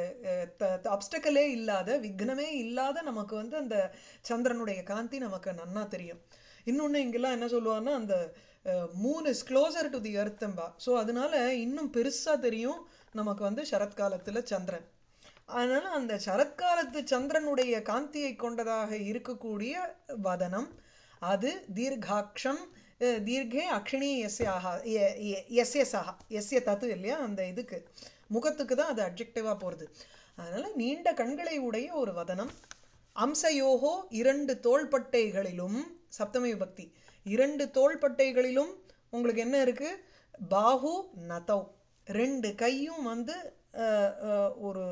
அப்டக்கலே இல்லாத விக்னமே இல்லாத நமக்கு வந்து அந்த சந்திரனுடைய காந்தி நமக்கு நன்னா தெரியும் இன்னொன்னு இங்கெல்லாம் என்ன சொல்லுவாங்கன்னா அந்த moon is closer to the எர்த்தம்பா ஸோ அதனால இன்னும் பெருசா தெரியும் நமக்கு வந்து சரத்காலத்துல சந்திரன் அதனால அந்த சரத்காலத்து சந்திரனுடைய காந்தியை கொண்டதாக இருக்கக்கூடிய வதனம் அது தீர்காட்சம் அஹ், தீர்க்கே அக்ஷிணி எஸ்யாக எ- எ- எஸ்ய சஹா எஸ்ய தத்து இல்லையா அந்த இதுக்கு முகத்துக்கு தான் அது அப்ஜெக்டிவா போறது அதனால நீண்ட கண்களை உடைய ஒரு வதனம் அம்சயோகோ இரண்டு தோள்பட்டைகளிலும் சப்தமி விபக்தி இரண்டு தோள்பட்டைகளிலும் உங்களுக்கு என்ன இருக்கு பாஹு நதௌ ரெண்டு கையும் வந்து அஹ், அஹ், ஒரு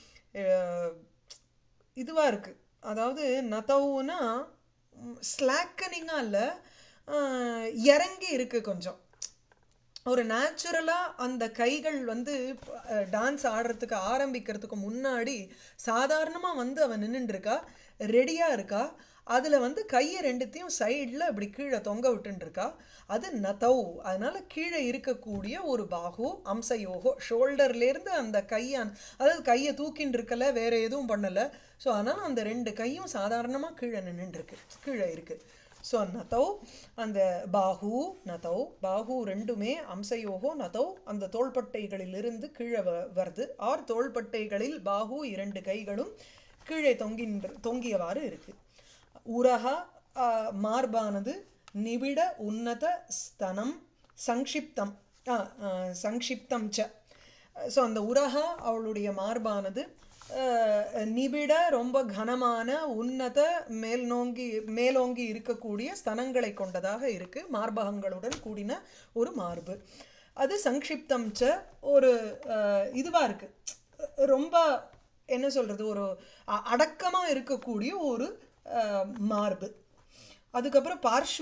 அஹ், இதுவா இருக்கு அதாவது நதவுனா ஸ்லாக்கனிங்கா இல்ல அஹ், இறங்கி இருக்கு கொஞ்சம் ஒரு நேச்சுரலா அந்த கைகள் வந்து டான்ஸ் ஆடுறதுக்கு ஆரம்பிக்கிறதுக்கு முன்னாடி சாதாரணமா வந்து அவ நின்னுட்டு இருக்கா ரெடியா இருக்கா அதுல வந்து கையை ரெண்டுத்தையும் சைடுல இப்படி கீழே தொங்க விட்டுட்டு இருக்கா அது நதௌ அதனால கீழே இருக்கக்கூடிய ஒரு பாகு அம்சயோகோ ஷோல்டர்ல இருந்து அந்த கையான் அதாவது கையை தூக்கின்னு இருக்கல வேற எதுவும் பண்ணல சோ அதனால அந்த ரெண்டு கையும் சாதாரணமா கீழே நின்னுட்டு இருக்கு கீழே இருக்கு ஸோ நதௌ அந்த பாஹு நதௌ பாஹு ரெண்டுமே அம்சயோகோ நதௌ அந்த தோள்பட்டைகளிலிருந்து கீழே வ- வருது ஆர் தோள்பட்டைகளில் பாஹு இரண்டு கைகளும் கீழே தொங்கின்ற தொங்கியவாறு இருக்கு உரஹா ஆஹ், மார்பானது நிபிட உன்னத ஸ்தனம் சங்ஷிப்தம் ஆ, ஆ, சங்ஷிப்தம் ச ஸோ அந்த உரஹா அவளுடைய மார்பானது அஹ், நிபிட ரொம்ப கனமான உன்னத மேல் நோங்கி மேலோங்கி இருக்கக்கூடிய ஸ்தனங்களை கொண்டதாக இருக்கு மார்பகங்களுடன் கூடின ஒரு மார்பு அது சங்ஷிப்தம் ச ஒரு அஹ், இதுவா இருக்கு ரொம்ப என்ன சொல்றது ஒரு அ- அடக்கமா இருக்கக்கூடிய ஒரு அஹ், மார்பு அதுக்கப்புறம் பார்ஷ்வே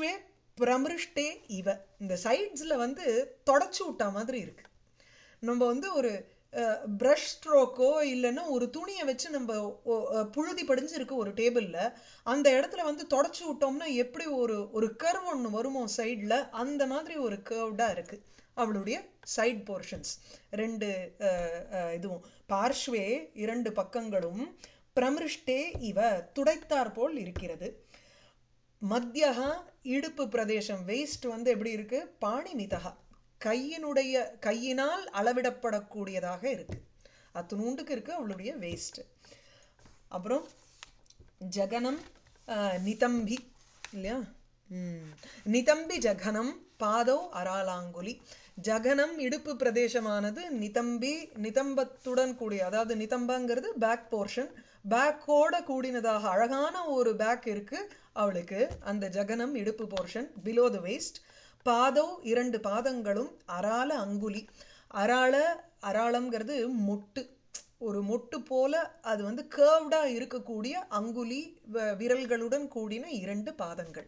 பிரமிருஷ்டே இவ இந்த சைட்ஸ்ல வந்து தொடச்சு விட்ட மாதிரி இருக்கு நம்ம வந்து ஒரு ப்ரஷ் ஸ்ட்ரோக்கோ இல்லைன்னா ஒரு துணியை வச்சு நம்ம ஒ- அஹ் புழுதி படிஞ்சிருக்கு ஒரு டேபிள்ல அந்த இடத்துல வந்து தொடச்சு விட்டோம்னா எப்படி ஒரு ஒரு கர்வ் ஒன்று வருமோ சைடில் அந்த மாதிரி ஒரு கர்வ்டா இருக்கு அவளுடைய சைட் போர்ஷன்ஸ் ரெண்டு அஹ், அஹ், இதுவும் பார்ஷ்வே இரண்டு பக்கங்களும் பிரமிருஷ்டே இவ துடைத்தார் போல் இருக்கிறது மத்தியகா இடுப்பு பிரதேசம் வெயிஸ்ட் வந்து எப்படி இருக்கு பாணிமிதகா கையினுடைய கையினால் அளவிடப்படக்கூடியதாக இருக்கு அத்துணூண்டுக்கு இருக்கு அவளுடைய வேஸ்ட் அப்புறம் ஜகனம் ஆஹ், நிதம்பி இல்லையா ம். நிதம்பி ஜகனம் பாதோ அராலாங்குலி ஜகனம் இடுப்பு பிரதேசமானது நிதம்பி நிதம்பத்துடன் கூடிய அதாவது நிதம்பங்கிறது பேக் போர்ஷன் பேக்கோட கூடினதாக அழகான ஒரு பேக் இருக்கு அவளுக்கு அந்த ஜகனம் இடுப்பு போர்ஷன் பிலோ த வேஸ்ட் பாதோ இரண்டு பாதங்களும் அரால அங்குலி அராள அராளம்ங்கிறது மொட்டு ஒரு மொட்டு போல அது வந்து கேர்வ்டா இருக்கக்கூடிய அங்குலி வ- விரல்களுடன் கூடின இரண்டு பாதங்கள்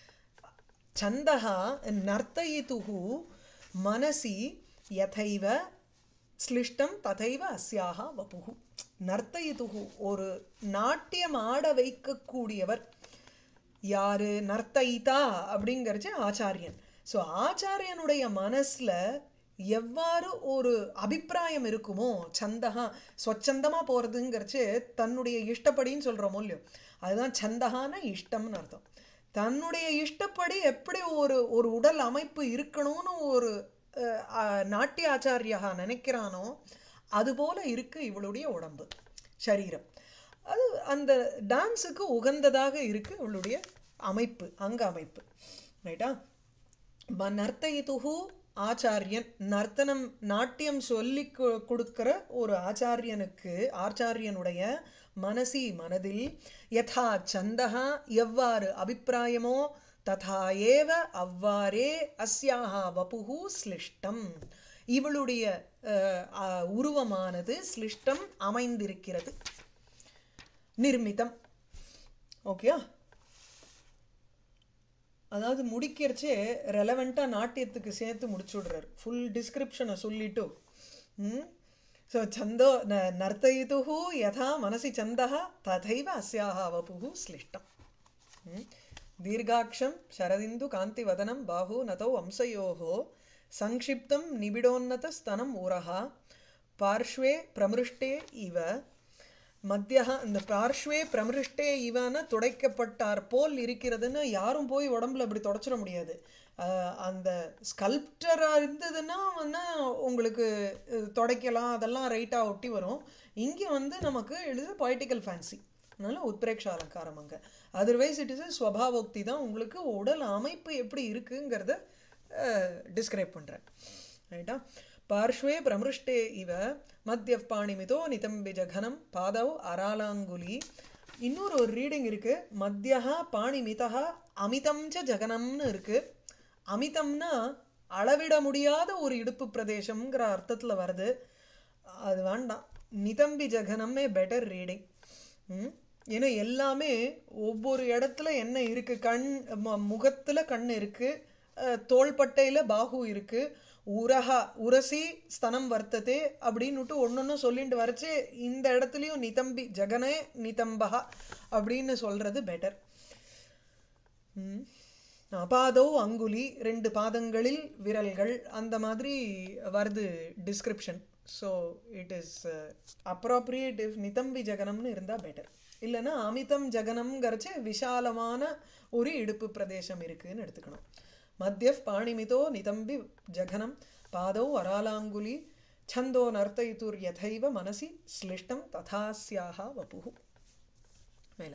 சந்தகா நர்த்தயிதுகு மனசி யதைவ ஸ்லிஷ்டம் ததைவ அஸ்யாஹா வபுகு நர்த்தயிதுகு ஒரு நாட்டியம் ஆட வைக்கக்கூடியவர் யாரு நர்த்தயிதா அப்படிங்கறது ஆச்சாரியன் சோ ஆச்சாரியனுடைய மனசுல எவ்வாறு ஒரு அபிப்பிராயம் இருக்குமோ சந்தகா ஸ்வச்சந்தமா போறதுங்கிறச்சு தன்னுடைய இஷ்டப்படின்னு சொல்றோமோ இல்லையோ அதுதான் சந்தகான இஷ்டம்னு அர்த்தம் தன்னுடைய இஷ்டப்படி எப்படி ஒரு ஒரு உடல் அமைப்பு இருக்கணும்னு ஒரு அஹ், அஹ், நாட்டிய ஆச்சாரியா நினைக்கிறானோ அது போல இருக்கு இவளுடைய உடம்பு சரீரம் அது அந்த டான்ஸுக்கு உகந்ததாக இருக்கு இவளுடைய அமைப்பு அங்க அமைப்பு ரைட்டா ம- நர்த்தயிதுகு ஆச்சாரியன் நர்த்தனம் நாட்டியம் சொல்லி கு- கொடுக்கிற ஒரு ஆச்சாரியனுக்கு ஆச்சாரியனுடைய மனசி மனதில் யதா சந்தகா எவ்வாறு அபிப்பிராயமோ ததா ஏவ அவ்வாறே அஸ்யாஹா வபுகு ஸ்லிஷ்டம் இவளுடைய அஹ், அஹ், உருவமானது ஸ்லிஷ்டம் அமைந்திருக்கிறது நிர்மிதம் ஓகேயா அதாவது முடிக்கிறச்சே ரெலவெண்டா நாட்டியத்துக்கு சேர்த்து முடிச்சு விடுறாரு ஃபுல் டிஸ்கிரிப்ஷனை சொல்லிட்டு ம் ஸோ சந்தோ ந- நர்த்தயிதுஹு யதா மனசி சந்தः ததைவ அஸ்யாஹ வபுः ஸ்லிஷ்டம் ம். தீர்காட்சம் சரதிந்து காந்திவதனம் பாஹு நதௌ அம்சயோः சங்கிப்தம் நிபிடோன்னதஸ்தனம் ஊரஹா பார்ஷ்வே பிரமிருஷ்டே இவ மத்தியஹா இந்த பார்ஷ்வே பிரமிருஷ்டே இவன துடைக்கப்பட்டார் போல் இருக்கிறதுன்னு யாரும் போய் உடம்புல அப்படி தொடச்சிட முடியாது ஆஹ் அந்த ஸ்கல்ப்டரா இருந்ததுன்னா வந்து உங்களுக்கு அஹ், துடைக்கலாம் அதெல்லாம் ரைட்டா ஒட்டி வரும் இங்க வந்து நமக்கு எழுது பொய்டிக்கல் ஃபேன்சி அதனால உத்பிரேக்ஷ அலங்காரம் அங்க அதர்வைஸ் இட் இஸ் ஸ்வபாவோக்தி தான் உங்களுக்கு உடல் அமைப்பு எப்படி இருக்குங்கிறத டிஸ்கிரைப் பண்றேன் ரைட்டா பார்ஷ்வே பிரமிருஷ்டே இவ மத்திய பாணிமிதோ நிதம்பி ஜகனம் பாதவ் அராலாங்குலி இன்னொரு ஒரு ரீடிங் இருக்கு மத்தியஹா பாணிமிதா அமிதம் ச ஜகனம்னு இருக்கு அமிதம்னா அளவிட முடியாத ஒரு இடுப்பு பிரதேசம்ங்கிற அர்த்தத்துல வருது அது வேண்டாம் நிதம்பி ஜகனமே பெட்டர் ரீடிங் ம் ஏன்னா எல்லாமே ஒவ்வொரு இடத்துல என்ன இருக்கு கண் ம- முகத்துல கண் இருக்கு அஹ், தோள்பட்டையில பாகு இருக்கு உரஹா உரசி ஸ்தனம் வர்த்ததே அப்படின்னுட்டு ஒன்னொன்னு சொல்லிட்டு வரைச்சு இந்த இடத்துலயும் நிதம்பி ஜெகனே நிதம்பகா அப்படின்னு சொல்றது பெட்டர் ம் பாதோ அங்குலி ரெண்டு பாதங்களில் விரல்கள் அந்த மாதிரி வருது description so it is appropriate if நிதம்பி ஜகனம்னு இருந்தா பெட்டர் இல்லைன்னா அமிதம் ஜகனம்ங்கிறச்சு விசாலமான ஒரு இடுப்பு பிரதேசம் இருக்குன்னு எடுத்துக்கணும் மத்திய பாணிமிதோ நிதம்பி ஜகனம் பாதோ அராலாங்குலி छन्दो नर्तयितुर् यथैव मनसि श्लिष्टं तथास्याः वपुः மேல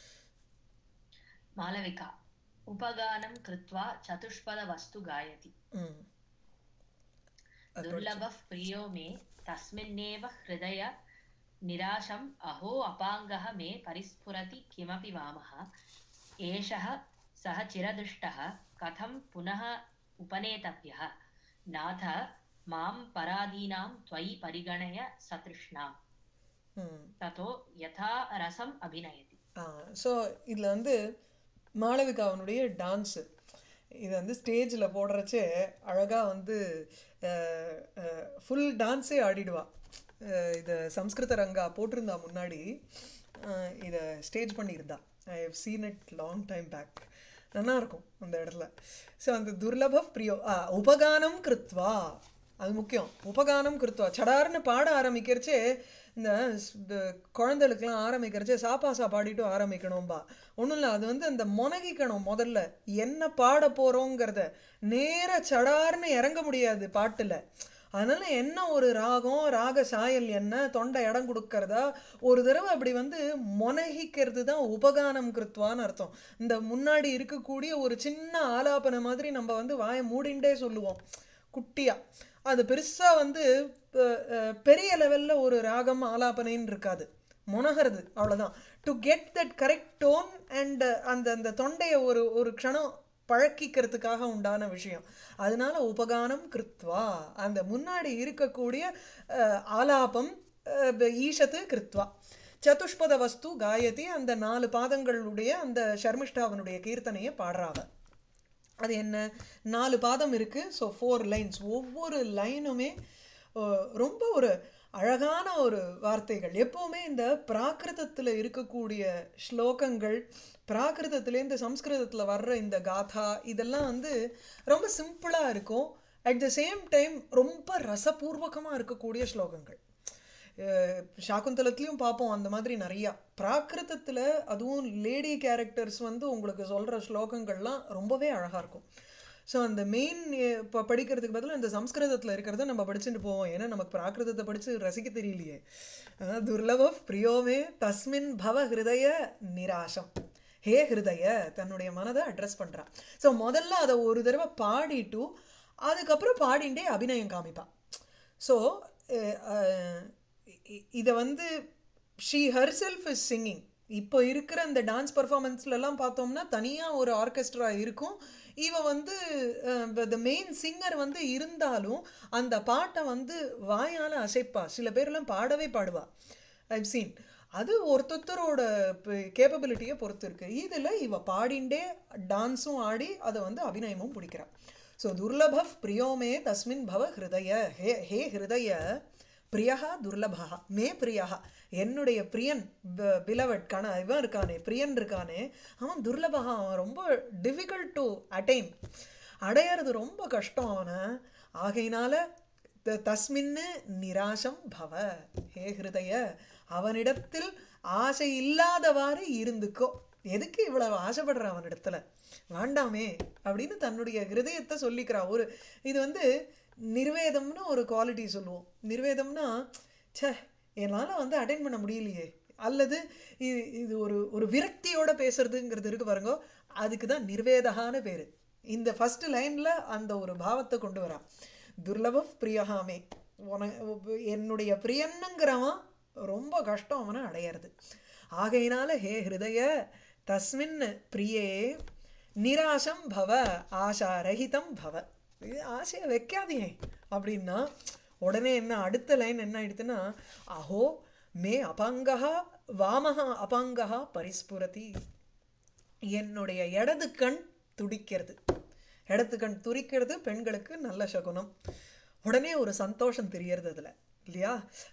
मालविका उपगानं कृत्वा चतुष्पदवस्तु गायति ம் அது படிச்சு. दुर्लभः प्रियो मे तस्मिन्नेव हृदय निराशम् अहो अपाङ्गः मे परिस्फुरति किमपि वामः एषः सः चिरदृष्टः कथं पुनः उपनेतव्यः नाथ मां पराधीनां त्वयि परिगणय सतृष्णाम् ம் ततो यथा रसम् अभिनयति ஸோ இதில் வந்து மாளவிகாவனுடைய டான்ஸு இது வந்து ஸ்டேஜில் போடுறச்சே அழகா வந்து ஃபுல் டான்ஸே ஆடிடுவா அஹ் இத சம்ஸ்கிருத ரங்கா போட்டிருந்தா முன்னாடி அஹ் இத ஸ்டேஜ் பண்ணியிருந்தா I have seen it long time back நல்லா இருக்கும் அந்த இடத்துல ஸோ அந்த துர்லப பிரியோ ஆ, உபகானம் கிருத்வா அது முக்கியம் உபகானம் கிருத்வா சடார்னு பாட ஆரம்பிக்கிறச்சே இந்த ஸ்- இந்த குழந்தைகளுக்கெல்லாம் ஆரம்பிக்கிறச்சே சாப்பாசா பாடிட்டு ஆரம்பிக்கணும்பா ஒண்ணும் இல்ல அது வந்து அந்த முனகிக்கணும் முதல்ல என்ன பாட போறோங்கிறத நேர சடார்னு இறங்க முடியாது பாட்டுல அதனால என்ன ஒரு ராகம் ராக சாயல் என்ன தொண்டை இடம் கொடுக்கறதா ஒரு தடவை அப்படி வந்து முனகிக்கிறது தான் உபகானம் கிருத்வான்னு அர்த்தம் இந்த முன்னாடி இருக்கக்கூடிய ஒரு சின்ன ஆலாபனை மாதிரி நம்ம வந்து வாயை மூடிண்டே சொல்லுவோம் குட்டியா அது பெருசா வந்து அஹ், அஹ், பெரிய லெவல்ல ஒரு ராகம் ஆலாபனைன்னு இருக்காது முனகிறது அவ்வளவுதான் to get that correct tone and அந்த அந்த தொண்டைய ஒரு ஒரு க்ஷணம் பழக்கிக்கிறதுக்காக உண்டான விஷயம் அதனால உபகானம் கிருத்வா அந்த முன்னாடி இருக்கக்கூடிய அஹ், ஆலாபம் அஹ், ஈஷத்து கிருத்வா சதுஷ்பத வஸ்து காயதி அந்த நாலு பாதங்களுடைய அந்த ஷர்மிஷ்டாவனுடைய கீர்த்தனையை பாடுறாவ அது என்ன நாலு பாதம் இருக்கு ஸோ ஃபோர் லைன்ஸ் ஒவ்வொரு லைனுமே ரொம்ப ஒரு அழகான ஒரு வார்த்தைகள் எப்பவுமே இந்த பிராகிருதத்துல இருக்கக்கூடிய ஸ்லோகங்கள் பிராகிருதத்திலேருந்து சம்ஸ்கிருதத்துல வர்ற இந்த காதா இதெல்லாம் வந்து ரொம்ப சிம்பிளா இருக்கும் அட் த சேம் டைம் ரொம்ப ரசபூர்வகமா இருக்கக்கூடிய ஸ்லோகங்கள் அஹ் சாகுந்தலத்திலயும் பார்ப்போம் அந்த மாதிரி நிறைய பிராகிருதத்துல அதுவும் லேடி கேரக்டர்ஸ் வந்து உங்களுக்கு சொல்ற ஸ்லோகங்கள்லாம் ரொம்பவே அழகா இருக்கும் ஸோ அந்த மெயின் இப்போ படிக்கிறதுக்கு பதிலா இந்த சம்ஸ்கிருதத்துல இருக்கிறத நம்ம படிச்சுட்டு போவோம் ஏன்னா நமக்கு பிராகிருதத்தை படிச்சு ரசிக்க தெரியலையே அஹ் துர்லப பிரியோமே தஸ்மின் பவ ஹிருதய நிராசம் ஹே ஹிருதய தன்னுடைய மனதை அட்ரஸ் பண்றா ஸோ முதல்ல அதை ஒரு தடவை பாடிட்டு அதுக்கப்புறம் பாடிண்டே அபிநயம் காமிப்பா ஸோ இதை வந்து she herself is singing இப்போ இருக்கிற இந்த டான்ஸ் பர்ஃபார்மன்ஸ்ல எல்லாம் பார்த்தோம்னா தனியா ஒரு ஆர்கெஸ்ட்ரா இருக்கும் இவ வந்து த மெயின் சிங்கர் வந்து இருந்தாலும் அந்த பாட்டை வந்து வாயால அசைப்பா சில பேர்லாம் பாடவே பாடுவா ஐவ் சீன் அது ஒருத்தொத்தரோட கேப்பபிலிட்டியை பொறுத்து இருக்கு இதுல இவ பாடிண்டே டான்ஸும் ஆடி அதை வந்து அபிநயமும் பிடிக்கிறா ஸோ துர்லப பிரியோமே தஸ்மின் பவ ஹிருதய ஹே ஹே ஹிருதய பிரியஹா துர்லபா மே பிரியா என்னுடைய பிரியன் பிலவட் கண இவன் இருக்கானே பிரியன் இருக்கானே அவன் துர்லபா அவன் ரொம்ப டிஃபிகல்ட் டு அட்டைன் அடையிறது ரொம்ப கஷ்டம் அவனை ஆகையினால த- தஸ்மின்னு நிராசம் பவ ஹே ஹிருதய அவனிடத்தில் ஆசை இல்லாதவாறு இருந்துக்கோ எதுக்கு இவ்வளவு ஆசைப்படுற அவனிடத்துல வேண்டாமே அப்படின்னு தன்னுடைய ஹிருதயத்தை சொல்லிக்கிறா ஒரு இது வந்து நிர்வேதம்னு ஒரு குவாலிட்டி சொல்லுவோம் நிர்வேதம்னா ச்சே என்னால வந்து அட்டைன் பண்ண முடியலையே அல்லது இது இது ஒரு ஒரு விரக்தியோட பேசுறதுங்கிறது இருக்கு பாருங்க அதுக்கு தான் நிர்வேதகான பேரு இந்த ஃபர்ஸ்ட் லைன்ல அந்த ஒரு பாவத்தை கொண்டு வரா துர்லப பிரியகாமே உன என்னுடைய பிரியன்னுங்கிறவன் ரொம்ப கஷ்டம் அவனை அடையிறது ஆகையினால ஹே ஹிருதய தஸ்மின் பிரியே நிராசம் பவ ஆஷா ரஹிதம் பவ இது ஆசையை வைக்காதீங்க அப்படின்னா உடனே என்ன அடுத்த லைன் என்ன ஆயிடுதுன்னா அஹோ மே அபங்கஹா வாமஹா அபங்கஹா பரிஸ்புரதி என்னுடைய இடது கண் துடிக்கிறது இடது கண் துடிக்கிறது பெண்களுக்கு நல்ல சகுனம் உடனே ஒரு சந்தோஷம் தெரியறது அதுல இல்லையா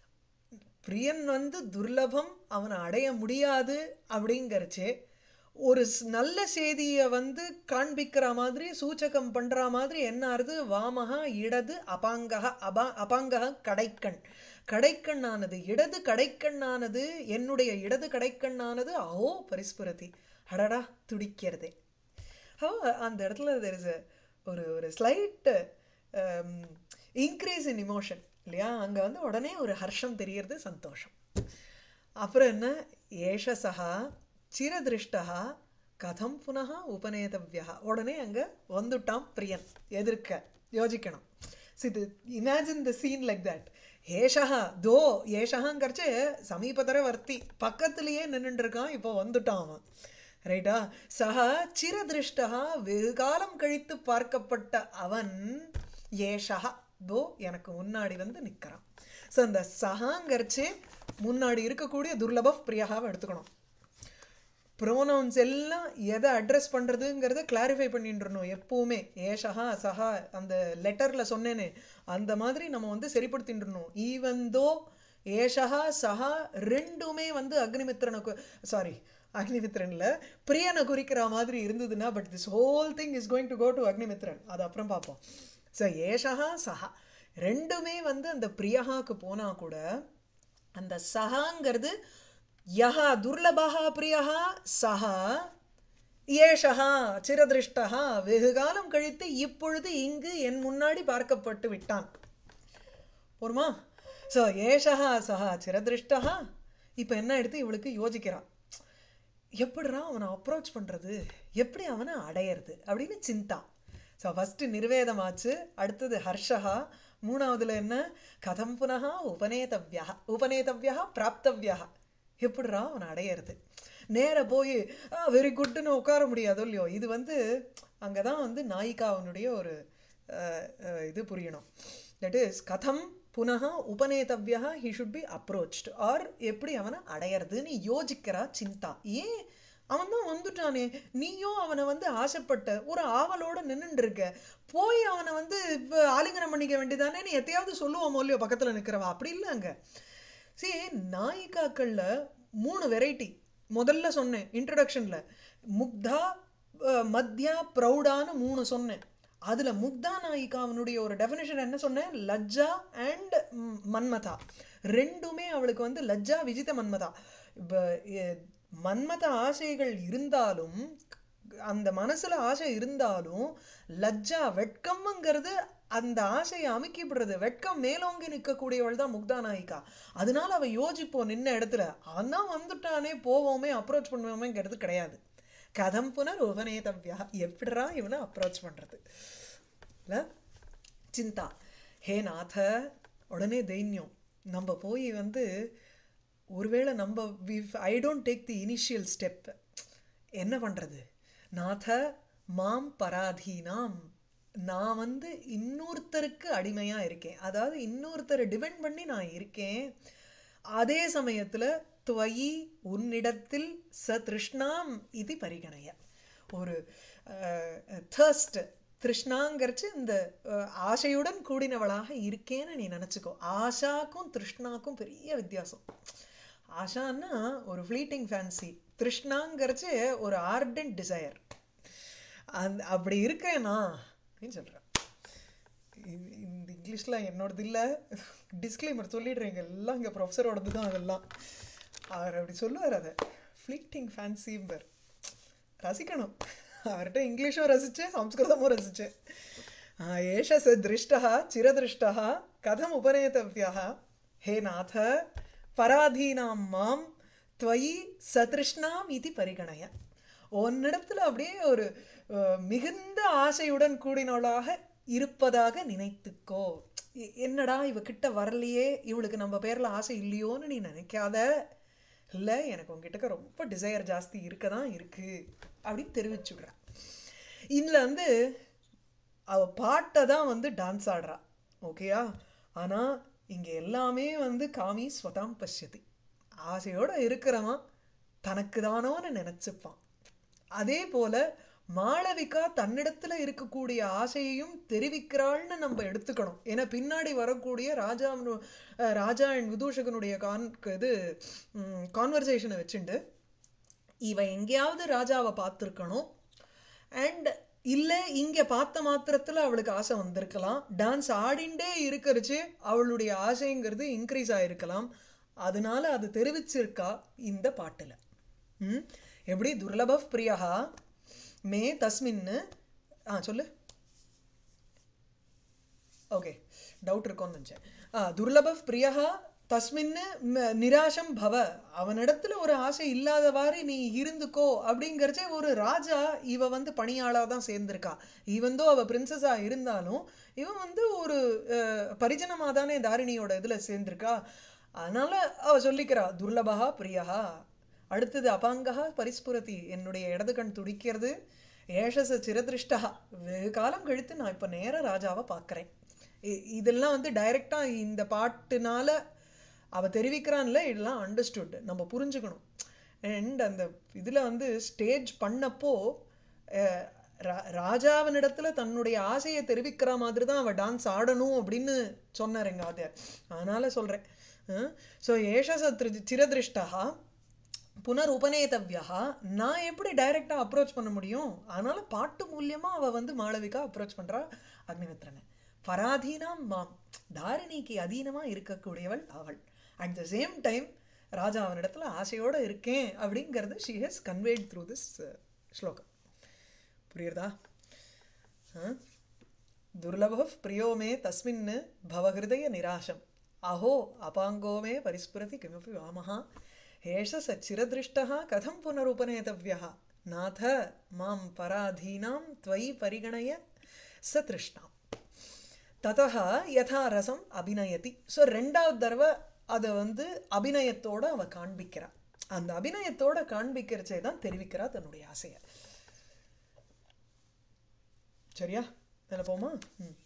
பிரியன் வந்து துர்லபம் அவனை அடைய முடியாது அப்படிங்கறச்சே ஒரு ஸ்- நல்ல செய்திய வந்து காண்பிக்கிற மாதிரி சூச்சகம் பண்ற மாதிரி என்ன ஆறுது வாமகா இடது அபாங்கக அபா அபாங்கக கடைக்கண் கடைக்கண்ணானது இடது கடைக்கண்ணானது என்னுடைய இடது கடைக்கண்ணானது அஹோ பரிஸ்புரதி அடடா துடிக்கிறதே அப்போ அந்த இடத்துல there is a ஒரு ஒரு ஸ்லைட் இன்க்ரீஸ் இன் இமோஷன் இல்லையா அங்க வந்து உடனே ஒரு ஹர்ஷம் தெரியறது சந்தோஷம் அப்புறம் என்ன ஏஷசா சிரதிருஷ்டா கதம் புனः உபநேதவ்யா உடனே அங்க வந்துட்டான் பிரியன் எதிர்க்க யோசிக்கணும் இது imagine the scene like that ஏஷா தோ ஏஷகாங்கிறச்சு சமீபதர வர்த்தி பக்கத்திலேயே நின்னுட்டு இருக்கான் இப்போ வந்துட்டான் அவன் ரைட்டா சஹ சிரதிருஷ்டா வெகு காலம் கழித்து பார்க்கப்பட்ட அவன் ஏஷா தோ எனக்கு முன்னாடி வந்து நிக்கிறான் சோ அந்த சஹாங்கிறச்சு முன்னாடி இருக்கக்கூடிய துர்லப பிரியகாவை எடுத்துக்கணும் ப்ரோனவுன்ஸ் எல்லாம் எதை அட்ரஸ் பண்றதுங்கிறத கிளாரிஃபை பண்ணிட்டுருணும் எப்பவுமே ஏஷஹா சஹா அந்த லெட்டர்ல சொன்னேனே அந்த மாதிரி நம்ம வந்து சரிப்படுத்திட்டுருணும் ஈவன் தோ ஏஷஹா சஹா ரெண்டுமே வந்து அக்னிமித்ரனுக்கு சாரி அக்னிமித்ரன்ல பிரியனை குறிக்கிற மாதிரி இருந்ததுன்னா but this whole thing is going to go to அக்னிமித்ரன் அது அப்புறம் பார்ப்போம் ஸோ ஏஷஹா சஹா ரெண்டுமே வந்து அந்த பிரியஹாக்கு போனா கூட அந்த சஹாங்கிறது யஹா துர்லபஹா பிரியஹா சஹா ஏஷஹா சிரதிருஷ்டஹா வெகு காலம் கழித்து இப்பொழுது இங்கு என் முன்னாடி பார்க்கப்பட்டு விட்டான் போருமா சோ ஏஷஹா சஹா சிரதிருஷ்டஹா இப்ப என்ன எடுத்து இவளுக்கு யோசிக்கிறான் எப்படிடா அவனை அப்ரோச் பண்றது எப்படி அவனை அடையிறது அப்படின்னு சிந்தா ஸோ ஃபர்ஸ்ட் நிர்வேதமாச்சு அடுத்தது ஹர்ஷஹா மூணாவதுல என்ன கதம் புனகா உபநேதவ்யா உபநேதவ்யா பிராப்தவ்யா எப்படிடா அவனை அடையிறது நேர போய் வெரி குட்னு உட்கார முடியாதோ இல்லையோ இது வந்து அங்கதான் வந்து நாயிகா அவனுடைய ஒரு அஹ், அஹ், இது புரியணும் தட் இஸ் கதம் புனக உபநேதவ்யா he should be approached or எப்படி அவனை அடையறதுன்னு யோசிக்கிறா சிந்தா ஏன் அவன் தான் வந்துட்டானே நீயும் அவனை வந்து ஆசைப்பட்ட ஒரு ஆவலோட நின்னுட்டு இருக்க போய் அவனை வந்து இப்ப ஆலிங்கனம் பண்ணிக்க வேண்டியதானே நீ எத்தையாவது சொல்லுவோமோ இல்லையோ பக்கத்துல நிக்கிறவா அப்படி இல்ல அங்க see நாயிகாக்கள்ல மூணு வெரைட்டி முதல்ல சொன்னேன் இன்ட்ரடக்ஷன்ல முக்தா அஹ், மத்யா ப்ரௌடான்னு மூணு சொன்னேன் அதுல முக்தா நாயிகா அவனுடைய ஒரு டெஃபினேஷன் என்ன சொன்னேன் லஜ்ஜா அண்ட் மன்மதா ரெண்டுமே அவளுக்கு வந்து லஜ்ஜா விஜித மன்மதா இப்ப எ- மன்மத ஆசைகள் இருந்தாலும் அந்த மனசுல ஆசை இருந்தாலும் லஜ்ஜா வெட்கம்ங்கிறது அந்த ஆசையை அமுக்கிவிடுறது வெட்கம் மேலோங்கி நிற்கக்கூடியவள் தான் முக்தா நாயிகா அதனால அவ யோசிப்போம் நின்ன இடத்துல ஆனா வந்துட்டானே போவோமே அப்ரோச் பண்ணுவோமேங்கிறது கிடையாது கதம் புனர் உபநேதவ்யா எப்படிரா இவனை அப்ரோச் பண்றது இல்ல சிந்தா ஹே நாத உடனே தைன்யம் நம்ம போய் வந்து ஒருவேளை நம்ம I don't take the initial step என்ன பண்றது நாத மாம் பராதீனாம் நான் வந்து இன்னொருத்தருக்கு அடிமையா இருக்கேன் அதாவது இன்னொருத்தரை டிபெண்ட் பண்ணி நான் இருக்கேன் அதே சமயத்துல துவயி உன்னிடத்தில் ச திருஷ்ணாம் இது பரிகணைய ஒரு thirst திருஷ்ணாங்கிறச்சு இந்த அஹ், ஆசையுடன் கூடினவளாக இருக்கேன்னு நீ நினைச்சுக்கோ ஆஷாக்கும் திருஷ்ணாக்கும் பெரிய வித்தியாசம் ஆஷான்னா ஒரு ஃப்ளீட்டிங் ஃபேன்சி திருஷ்ணாங்கிறச்சு ஒரு ஆர்டன்ட் டிசையர் அந்த அப்படி இருக்கேனா அப்படின்னு சொல்றேன் இது- இந்த இங்கிலீஷ்ல என்னோடது இல்ல டிஸ்க்ளைமர் சொல்லிடுறேங்க எல்லாம் இங்க ப்ரொஃபஸரோடது தான் அதெல்லாம் அவர் அப்படி சொல்லுவார் அதை ஃப்ளீட்டிங் ஃபேன்சிம்பர் ரசிக்கணும் அவர்கிட்ட இங்கிலீஷும் ரசிச்சேன் சம்ஸ்கிருதமும் ரசிச்சேன் ஆஹ் ஏஷ ச திருஷ்டः चिरदृष्टः कथम् उपनेतव्यः हे नाथ பராதீனாம் மாம் त्वयि சதிருஷ்ணாம் இதி பரிகணய உன்னிடத்துல அப்படியே ஒரு அஹ், மிகுந்த ஆசையுடன் கூடினவளாக இருப்பதாக நினைத்துக்கோ எ- என்னடா இவ கிட்ட வரலையே இவளுக்கு நம்ம பேர்ல ஆசை இல்லையோன்னு நீ நினைக்காத இல்ல எனக்கு உங்ககிட்ட ரொம்ப டிசையர் ஜாஸ்தி இருக்கதான் இருக்கு அப்படின்னு தெரிவிச்சுடுறேன் இதுல வந்து அவ பாட்டை தான் வந்து டான்ஸ் ஆடுறா ஓகேயா ஆனா இங்க எல்லாமே வந்து காமி ஸ்வதாம் பஷ்யதி ஆசையோட இருக்கிறவன் தனக்கு தானோன்னு நினைச்சுப்பான் அதே போல மாளவிகா தன்னிடத்துல இருக்கக்கூடிய ஆசையையும் தெரிவிக்கிறாள்னு நம்ம எடுத்துக்கணும் ஏன்னா பின்னாடி வரக்கூடிய ராஜா ராஜா அண்ட் விதூஷகனுடைய கான் இது கான்வர்சேஷனை வச்சுண்டு இவ எங்கேயாவது ராஜாவை பார்த்திருக்கணும் அண்ட் இல்ல இங்க பார்த்த மாத்திரத்துல அவளுக்கு ஆசை வந்திருக்கலாம் டான்ஸ் ஆடிண்டே இருக்கிறச்சு அவளுடைய ஆசைங்கிறது இன்க்ரீஸ் ஆயிருக்கலாம் அதனால அது தெரிவிச்சிருக்கா இந்த பாட்டுல ம் எப்படி துர்லப பிரியஹா மே தஸ்மின்னு ஆ சொல்லு ஓகே டவுட் இருக்கும்னு நினைச்சேன் ஆ துர்லப பிரியஹா தஸ்மின்னு ம- நிராசம் பவ அவனிடத்துல ஒரு ஆசை இல்லாதவாறு நீ இருந்துக்கோ அப்படிங்கறச்சே ஒரு ராஜா இவ வந்து பணியாளா தான் சேர்ந்திருக்கா இவந்தோ அவ பிரின்சஸா இருந்தாலும் இவன் வந்து ஒரு அஹ், பரிஜனமா தானே தாரிணியோட இதுல சேர்ந்திருக்கா அதனால அவ சொல்லிக்கிறா துர்லபகா பிரியஹா அடுத்தது அபாங்கா பரிஸ்புரதி என்னுடைய இடது கண் துடிக்கிறது ஏஷச சிரதிருஷ்டா வெகு காலம் கழித்து நான் இப்ப நேர ராஜாவை பார்க்கறேன் இ- இதெல்லாம் வந்து டைரக்டா இந்த பாட்டுனால அவ தெரிவிக்கிறான்ல இதெல்லாம் அண்டர்ஸ்டுட் நம்ம புரிஞ்சுக்கணும் அண்ட் அந்த இதுல வந்து ஸ்டேஜ் பண்ணப்போ அஹ், ரா- ராஜாவினிடத்துல தன்னுடைய ஆசையை தெரிவிக்கிற மாதிரி தான் அவ டான்ஸ் ஆடணும் அப்படின்னு சொன்னார் எங்க ஆதியார் அதனால சொல்றேன் ஸோ ஏஷ சத்ரு சிரதிருஷ்டா புனர் உபநேதவ்யா நான் எப்படி டைரக்டா அப்ரோச் பண்ண முடியும் அதனால பாட்டு மூலியமா அவ வந்து மாளவிகா அப்ரோச் பண்றா அக்னிமித்ரனை பராதீனாம் மாம் தாரிணிக்கு அதீனமா இருக்கக்கூடியவள் அவள் அட் த சேம் டைம் ராஜா அவனிடத்துல ஆசையோட இருக்கேன் அப்படிங்கிறது she has conveyed through this ஸ்லோகம் புரியுறதா ஆ? दुर्लभः प्रियो मे तस्मिन् भवहृदय निराशम् अहो अपाङ्गो मे परिस्फुरति किमपि वामः एष स चिरदृष्टः कथं पुनरुपनेतव्यः नाथ मां पराधीनां त्वयि परिगणय स तृष्णाम् ததா யதா ரசம் அபிநயதி ஸோ ரெண்டாவது தடவை அதை வந்து அபிநயத்தோட அவ காண்பிக்கிறா அந்த அபிநயத்தோட காண்பிக்கிறச்சே தான் தெரிவிக்கிறா தன்னுடைய ஆசையை சரியா மேல போமா ம்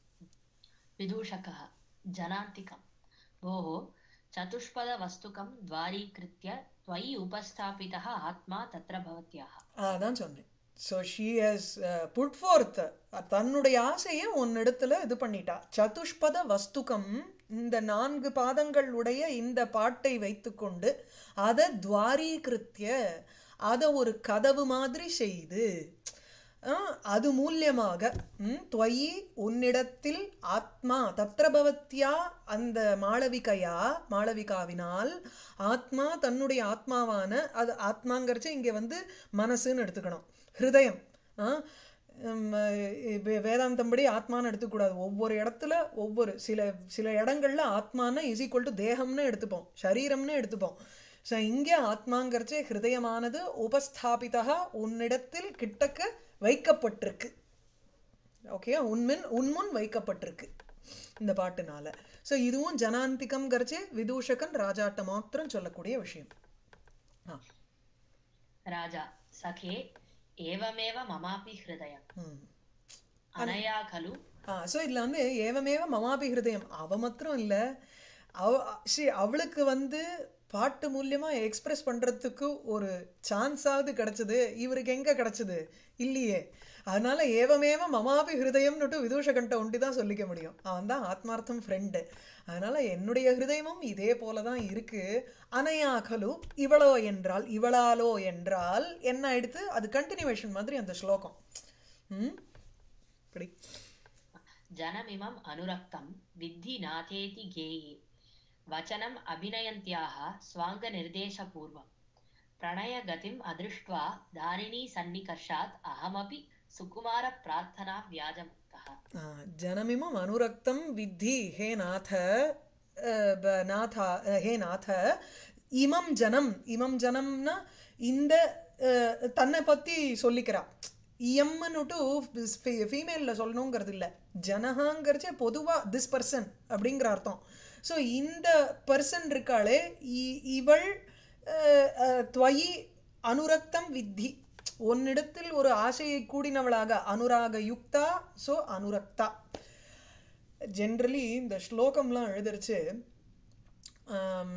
विदूषकः जनान्तिकं भोः चतुष्पदवस्तुकं द्वारीकृत्य त्वयि उपस्थापितः आत्मा तत्र भवत्याः அதான் சொன்னேன் so she has put forth தன்னுடைய ஆசையை உன்னிடத்துல இது பண்ணிட்டா சதுஷ்பத வஸ்துகம் இந்த நான்கு பாதங்கள் உடைய இந்த பாட்டை வைத்துக்கொண்டு அதை துவாரீகிருத்திய அதை ஒரு கதவு மாதிரி செய்து ஆஹ், அது மூலியமாக ம், துவயி உன்னிடத்தில் ஆத்மா தத்ர பவத்யா அந்த மாளவிகையா மாளவிகாவினால் ஆத்மா தன்னுடைய ஆத்மாவான அது ஆத்மாங்கிறச்சு இங்க வந்து மனசுன்னு எடுத்துக்கணும் ஹிருதயம் ஆஹ், உம், வே- வேதாந்தம்படி ஆத்மான்னு எடுத்துக்கூடாது ஒவ்வொரு இடத்துல ஒவ்வொரு சில சில இடங்கள்ல ஆத்மான்னா இஸ் ஈக்குவல் டு தேகம்னு எடுத்துப்போம் சரீரம்னு எடுத்துப்போம் ஸோ இங்கே ஆத்மாங்கிறச்சு ஹிருதயமானது உபஸ்தாபிதா உன்னிடத்தில் கிட்டக்க வைக்கப்பட்டிருக்கு ஓகே உன்மின் உன்முன் வைக்கப்பட்டிருக்கு இந்த பாட்டுனால ஸோ இதுவும் ஜனாந்திகம்ங்கிறச்சு விதூஷகன் ராஜாட்ட மாத்திரம் சொல்லக்கூடிய விஷயம் ஆ राजा सखे एवमेव ममापि हृदयम् ம் अनया खलु ஆ ஸோ இதுல வந்து ஏவமேவ மமாபி ஹிருதயம் அவ மாத்திரம் இல்ல அவ ஸ்ரீ அவளுக்கு வந்து பாட்டு மூலியமா எக்ஸ்பிரஸ் பண்றதுக்கு ஒரு சான்ஸாவது கிடைச்சது இவருக்கு எங்க கிடைச்சது இல்லையே அதனால ஏவமேவ மமாபி ஹிருதயம்னுட்டு விதூஷகன்ட்ட ஒண்டி தான் சொல்லிக்க முடியும் அவன் தான் ஆத்மார்த்தம் ஃப்ரெண்டு அதனால என்னுடைய ஹிருதயமும் இதே போலதான் இருக்கு அனையாகலு இவளோ என்றால் இவளாலோ என்றால் என்ன ஆயிடுத்து அது கண்டினியூவேஷன் மாதிரி அந்த ஸ்லோகம் ம் இப்படி जनमिमम् अनुरक्तं विद्धि नाथेति गेये वचनम् अभिनयन्त्याः स्वाङ्गनिर्देशपूर्वं प्रणयगतिम् अदृष्ट्वा दारिणी सन्निकर्षात् अहमपि सुकुमारप्रार्थना व्याजमुक्तः ஆ, ஜனமிமம் அனுரக்தம் வித்தி ஹே நாத அஹ், ப- நாதா அஹ், ஹே நாத இமம் ஜனம் இமம் ஜனம்னா இந்த அஹ், தன்னை பத்தி சொல்லிக்கிறா இயம்னுட்டு ஃபீமேல்ல சொல்லணுங்கிறது இல்ல ஜனஹாங்கிறச்சே பொதுவா திஸ் பர்சன் அப்படிங்கிற அர்த்தம் ஸோ இந்த பர்சன் இருக்காளே இ- இவள் அஹ், அஹ், துவயி அனுரக்தம் வித்தி உன்னிடத்தில் ஒரு ஆசையை கூடினவளாக அனுராக யுக்தா சோ அனுரக்தா ஜென்ரலி இந்த ஸ்லோகம்லாம் எழுதுறச்சு ஆம்,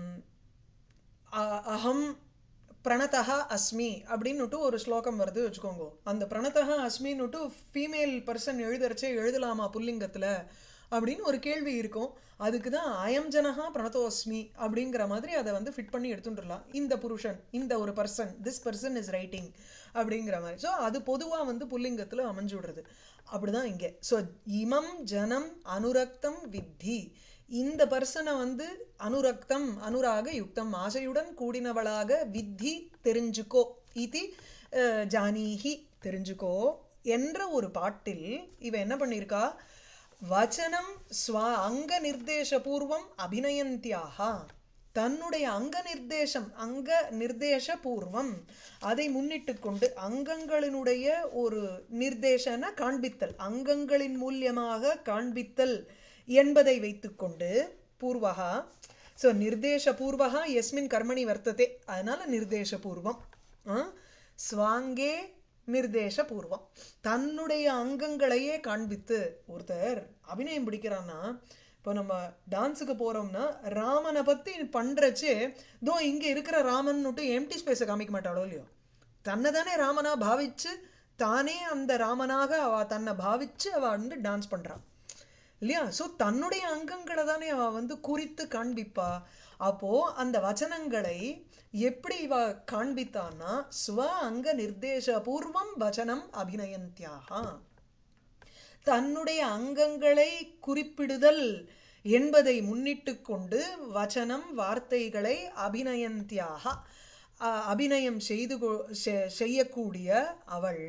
அ- அகம் பிரணதா அஸ்மி அப்படின்னுட்டு ஒரு ஸ்லோகம் வருது வச்சுக்கோங்க அந்த பிரணதா அஸ்மின்னுட்டு ஃபீமேல் பர்சன் எழுதுறச்சே எழுதலாமா புல்லிங்கத்துல அப்படின்னு ஒரு கேள்வி இருக்கும் அதுக்கு தான் அயம் ஜனஹா பிரணதோஸ்மி அப்படிங்கிற மாதிரி அதை வந்து ஃபிட் பண்ணி எடுத்துட்டுலாம் இந்த புருஷன் இந்த ஒரு person this person is writing அப்படிங்கிற மாதிரி ஸோ அது பொதுவா வந்து புல்லிங்கத்துல அமைஞ்சு விடுறது அப்படிதான் இங்க ஸோ இமம் ஜனம் அனுரக்தம் வித்தி இந்த பர்சனை வந்து அனுரக்தம் அனுராக யுக்தம் ஆசையுடன் கூடினவளாக வித்தி தெரிஞ்சுக்கோ இதி அஹ், ஜானீஹி தெரிஞ்சுக்கோ என்ற ஒரு பாட்டில் இவ என்ன பண்ணியிருக்கா வச்சனம் ஸ்வா அங்க நிர்தேச பூர்வம் அபிநயந்தியாக தன்னுடைய அங்க நிர்தேசம் அங்க நிர்தேச பூர்வம் அதை முன்னிட்டு கொண்டு அங்கங்களினுடைய ஒரு நிர்தேசன காண்பித்தல் அங்கங்களின் மூலியமாக காண்பித்தல் என்பதை வைத்துக்கொண்டு பூர்வகா சோ நிர்தேச பூர்வகா எஸ்மின் கர்மணி வர்த்ததே அதனால நிர்தேச பூர்வம் ஆ? ஸ்வாங்கே நிர்தேச பூர்வம் தன்னுடைய அங்கங்களையே காண்பித்து ஒருத்தர் அபிநயம் பிடிக்கிறான்னா இப்போ நம்ம டான்ஸுக்கு போறோம்னா ராமனை பத்தி பண்றச்சே தோ இங்க இருக்கிற ராமன்னுட்டு எம்டி ஸ்பேஸை காமிக்க மாட்டாளோ இல்லையோ தன்னை தானே ராமனா பாவிச்சு தானே அந்த ராமனாக அவ தன்னை பாவிச்சு அவ வந்து டான்ஸ் பண்றான் இல்லையா சோ தன்னுடைய அங்கங்களை தானே அவ வந்து குறித்து காண்பிப்பா அப்போ அந்த வச்சனங்களை எப்படி இவ காண்பித்தான்னா ஸ்வ அங்க நிர்தேச பூர்வம் வச்சனம் அபிநயந்தியாக தன்னுடைய அங்கங்களை குறிப்பிடுதல் என்பதை முன்னிட்டு கொண்டு வச்சனம் வார்த்தைகளை அபிநயந்தியாக அஹ், அபிநயம் செய்து கொ- செ- செய்யக்கூடிய அவள்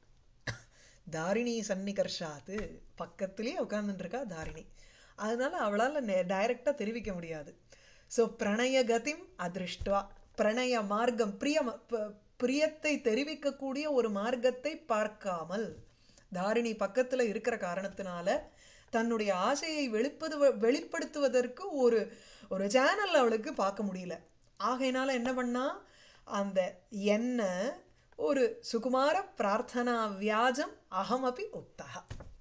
தாரிணி சன்னிகர்ஷாத்து பக்கத்திலேயே உட்கார்ந்துட்டு இருக்கா தாரிணி அதனால அவளால டைரக்டா தெரிவிக்க முடியாது சோ பிரணய கதிம் அதிருஷ்டுவா பிரணய மார்க்கம் பிரிய ப- பிரியத்தை தெரிவிக்கக்கூடிய ஒரு மார்க்கத்தை பார்க்காமல் தாரிணி பக்கத்துல இருக்கிற காரணத்தினால தன்னுடைய ஆசையை வெளிப்பது வெளிப்படுத்துவதற்கு ஒரு ஒரு சேனல் அவளுக்கு பார்க்க முடியல ஆகையினால என்ன பண்ணா அந்த என்ன ஒரு சுகுமார பிரார்த்தனா வியாஜம் அகமபி உக்தா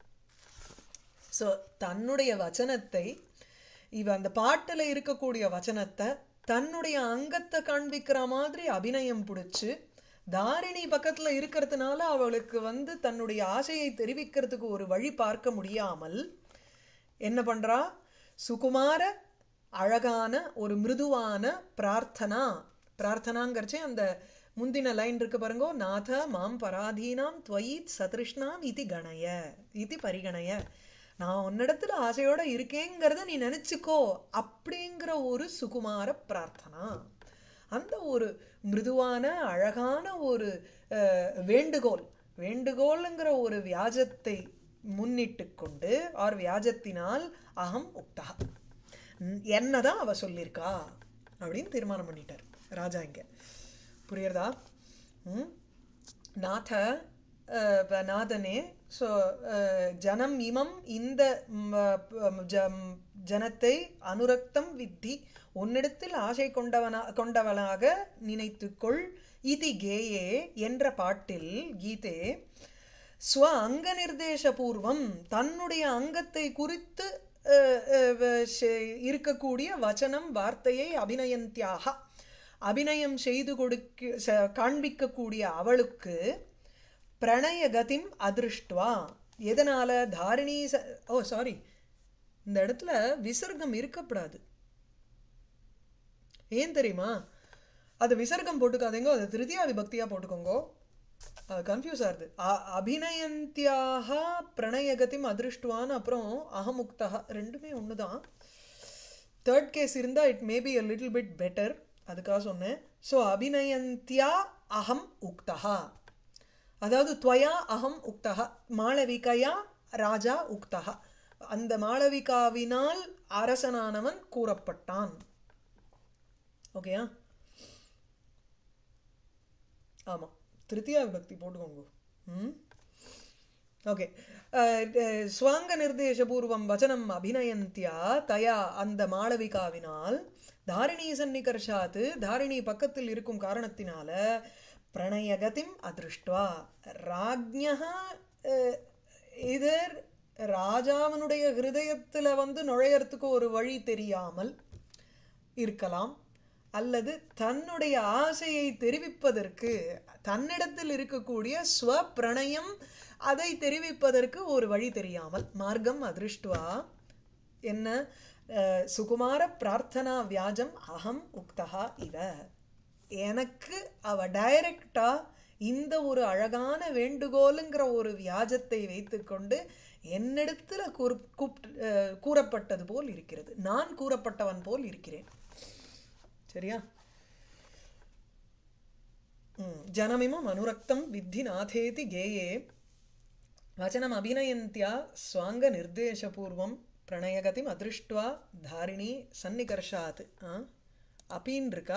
சோ தன்னுடைய வச்சனத்தை இவ அந்த பாட்டுல இருக்கக்கூடிய வச்சனத்தை தன்னுடைய அங்கத்தை காண்பிக்கிற மாதிரி அபிநயம் பிடிச்சு தாரிணி பக்கத்துல இருக்கிறதுனால அவளுக்கு வந்து தன்னுடைய ஆசையை தெரிவிக்கிறதுக்கு ஒரு வழி பார்க்க முடியாமல் என்ன பண்றா சுகுமார அழகான ஒரு மிருதுவான பிரார்த்தனா பிரார்த்தனாங்கிறச்சே அந்த முந்தின லைன் இருக்கு பாருங்க நாத மாம் பராதீனாம் துவயித் சதிருஷ்ணாம் இதி கணய இதி பரிகணய நான் உன்னிடத்துல ஆசையோட இருக்கேங்கிறத நீ நினைச்சுக்கோ அப்படிங்கிற ஒரு சுகுமார பிரார்த்தனா அந்த ஒரு மிருதுவான அழகான ஒரு அஹ், வேண்டுகோள் வேண்டுகோளுங்கிற ஒரு வியாஜத்தை முன்னிட்டு கொண்டு ஆர் வியாஜத்தினால் அகம் உக்தா ம், என்னதான் அவ சொல்லியிருக்கா அப்படின்னு தீர்மானம் பண்ணிட்டார் ராஜா இங்க புரியுறதா ம் நாத அஹ், இப்ப நாதனே ஸோ ஜனம் இமம் இந்த ம், ப- ஜம், ஜனத்தை அனுரக்தம் வித்தி உன்னிடத்தில் ஆசை கொண்டவனா கொண்டவனாக நினைத்துக்கொள் இதி கேயே என்ற பாட்டில் கீதே ஸ்வ அங்க நிர்தேச பூர்வம் தன்னுடைய அங்கத்தை குறித்து அஹ், அஹ், வ- செ- இருக்கக்கூடிய வச்சனம் வார்த்தையை அபிநயந்தியாக அபிநயம் செய்து கொடுக்க ச- காண்பிக்கக்கூடிய அவளுக்கு பிரணய கதிம் அதிருஷ்டுவா எதனால தாரிணி ச- ஓ சாரி இந்த இடத்துல விசர்க்கம் இருக்கப்படாது ஏன் தெரியுமா அது விசர்க்கம் போட்டுக்காதீங்க அது திருத்தியா விபக்தியா போட்டுக்கோங்க அது கன்ஃபியூஸ் ஆகுது அ- அபிநயந்தியாக பிரணயகதிம் அதிருஷ்டுவான்னு அப்புறம் அகமுக்தா ரெண்டுமே ஒண்ணுதான் தேர்ட் கேஸ் இருந்தா it may be a little bit better அதுக்காக சொன்னேன் ஸோ அபிநயந்தியா அகம் உக்தா அதாவது துவயா அகம் உக்தா மாளவிகையா ராஜா உக்தா அந்த மாளவிகாவினால் அரசனானவன் கூறப்பட்டான் ஓகேயா ஆமா திருத்தியா விபக்தி போட்டுக்கோங்க ம் ஓகே ஸ்வாங்க நிர்தேசபூர்வம் வச்சனம் அபிநயந்தியா தயா அந்த மாளவிகாவினால் தாரிணி சன்னிகர்ஷாத்து தாரிணி பக்கத்தில் இருக்கும் காரணத்தினால பிரணயகதிம் அதிருஷ்டுவா ராஜ்ஞா இதர் ராஜாவினுடைய ஹிருதயத்துல வந்து நுழையறதுக்கு ஒரு வழி தெரியாமல் இருக்கலாம் அல்லது தன்னுடைய ஆசையை தெரிவிப்பதற்கு தன்னிடத்தில் இருக்கக்கூடிய ஸ்வப்பிரணயம் அதை தெரிவிப்பதற்கு ஒரு வழி தெரியாமல் மார்க்கம் அதிருஷ்டுவா என்ன அஹ், சுகுமார பிரார்த்தனா வியாஜம் அகம் உக்தகா இவ எனக்கு அவ டைரக்டா இந்த ஒரு அழகான வேண்டுகோளுங்கிற ஒரு வியாஜத்தை வைத்துக்கொண்டு என்னிடத்துல கூறு- கூப்ட்- அஹ், கூறப்பட்டது போல் இருக்கிறது நான் கூறப்பட்டவன் போல் இருக்கிறேன் சரியா ம், ஜனமிமம் அனுரக்தம் வித்தி நாதேதி கேயே வச்சனம் அபிநயந்தியா ஸ்வாங்க நிர்தேசபூர்வம் பிரணயகதிம் அதிருஷ்டுவா தாரிணி சன்னிகர்ஷாத் அப்பின்னு இருக்கா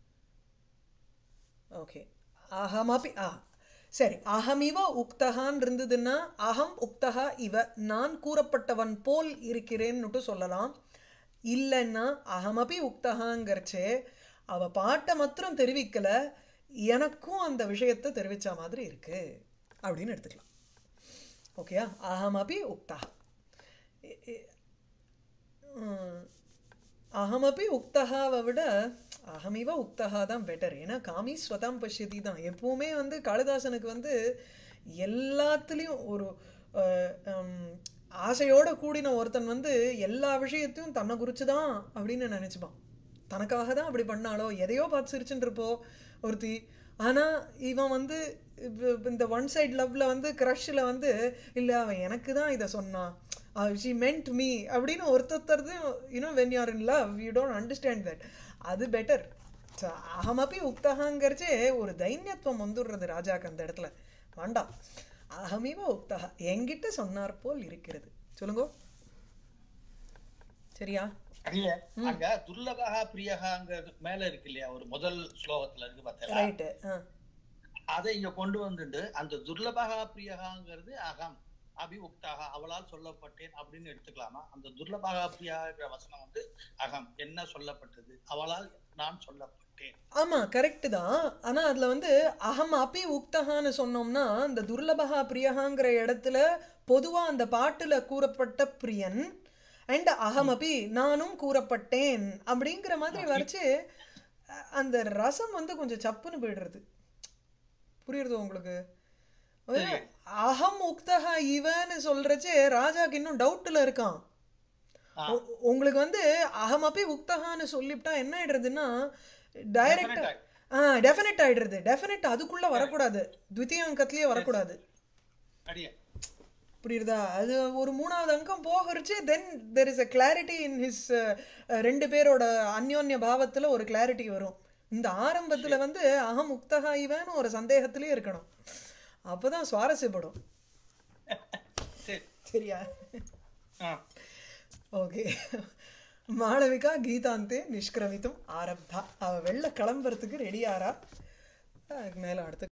ஓகே அகமபி ஆ சரி அகமிவ உக்தகான் இருந்ததுன்னா அகம் உக்தகா இவ நான் கூறப்பட்டவன் போல் இருக்கிறேன்னுட்டு சொல்லலாம் இல்லைன்னா அகமபி உக்தகாங்கிறச்சே அவ பாட்டை மாத்திரம் தெரிவிக்கல எனக்கும் அந்த விஷயத்தை தெரிவிச்ச மாதிரி இருக்கு அப்படின்னு எடுத்துக்கலாம் ஓகேயா அகமபி உக்தா உம், அகமபி உக்தகாவை விட அகமிவ உக்தகா தான் பெட்டர் ஏன்னா காமி ஸ்வதாம் பஷ்யதி தான் எப்பவுமே வந்து காளிதாசனுக்கு வந்து எல்லாத்துலேயும் ஒரு அஹ், ஹம், ஆசையோட கூடின ஒருத்தன் வந்து எல்லா விஷயத்தையும் தன்னை குறிச்சு தான் அப்படின்னு நினைச்சுப்பான் தனக்காக தான் அப்படி பண்ணாலோ எதையோ பார்த்து சிரிச்சுட்டு இருப்போ ஒருத்தி ஆனா இவன் வந்து இப்ப- இப்ப இந்த ஒன் சைடு லவ்ல வந்து கிரஷ்ல வந்து இல்ல அவன் எனக்கு தான் இதை சொன்னான் ஷி மென்ட் மீ அப்படின்னு ஒருத்தருது you know when you are in love you don't understand that அது பெட்டர் அகமப்பி உக்தகாங்கிறச்சே ஒரு தைன்யத்துவம் வந்துடுறது ராஜாக்கு அந்த இடத்துல வேண்டாம் அகமீவ உக்தகா என்கிட்ட சொன்னார் போல் இருக்கிறது சொல்லுங்க சரியா அடியே அங்க துர்லபகா பிரியகாங்கிறது மேல இருக்கு இல்லையா ஒரு முதல் ஸ்லோகத்துல இருக்கு பார்த்தா ரைட்டு அதை இங்க கொண்டு வந்துட்டு அந்த துர்லபகா பிரியகாங்கிறது அகம் அபி உக்தாக அவளால் சொல்லப்பட்டேன் அப்படின்னு எடுத்துக்கலாமா அந்த துர்லபகா பிரியாங்கிற வசனம் வந்து அகம் என்ன சொல்லப்பட்டது அவளால் நான் சொல்லப்பட்டேன் ஆமா கரெக்ட் தான் ஆனா அதுல வந்து அகம் அப்பி உக்தகான்னு சொன்னோம்னா இந்த துர்லபகா பிரியகாங்கிற இடத்துல பொதுவா அந்த பாட்டுல கூறப்பட்ட பிரியன் அண்ட் அகம் அப்பி நானும் கூறப்பட்டேன் அப்படிங்கிற மாதிரி வரைச்சு அ- அந்த ரசம் வந்து கொஞ்சம் சப்புன்னு போயிடுறது புரியுறது உங்களுக்கு ஒரு சரி. அகம் உக்தகா இவன்னு சொல்றச்சே ராஜாக்கு இன்னும் டவுட்ல இருக்கான் ஆ, உ- உங்களுக்கு வந்து அகமப்பி உக்தகான்னு சொல்லிவிட்டா என்ன ஆயிடுறதுன்னா டைரக்டா definite ஆ டெஃபினட் ஆயிடுறது டெஃபினட் அதுக்குள்ள வரக்கூடாது த்விତୀயாங்கத்திலேயே வரக்கூடாது அடியே புரியுதா அது ஒரு மூணாவது அங்கம் போகிறச்சு then there is a clarity in his ரெண்டு பேரோட அந்யோன்ய பாவத்துல ஒரு கிளாரிட்டி வரும் இந்த ஆரம்பத்துல வந்து அகம் உக்தகா இவன்னு ஒரு சந்தேகத்திலே இருக்கணும் அப்பதான் சுவாரஸ்யப்படும் சரி சரியா ஆ ஓகே மாளவிகா கீதாந்தே நிஷ்கிரமித்தும் ஆரப்தா அவ வெளில கிளம்புறதுக்கு ரெடியாரா அதுக்கு மேல அடுத்த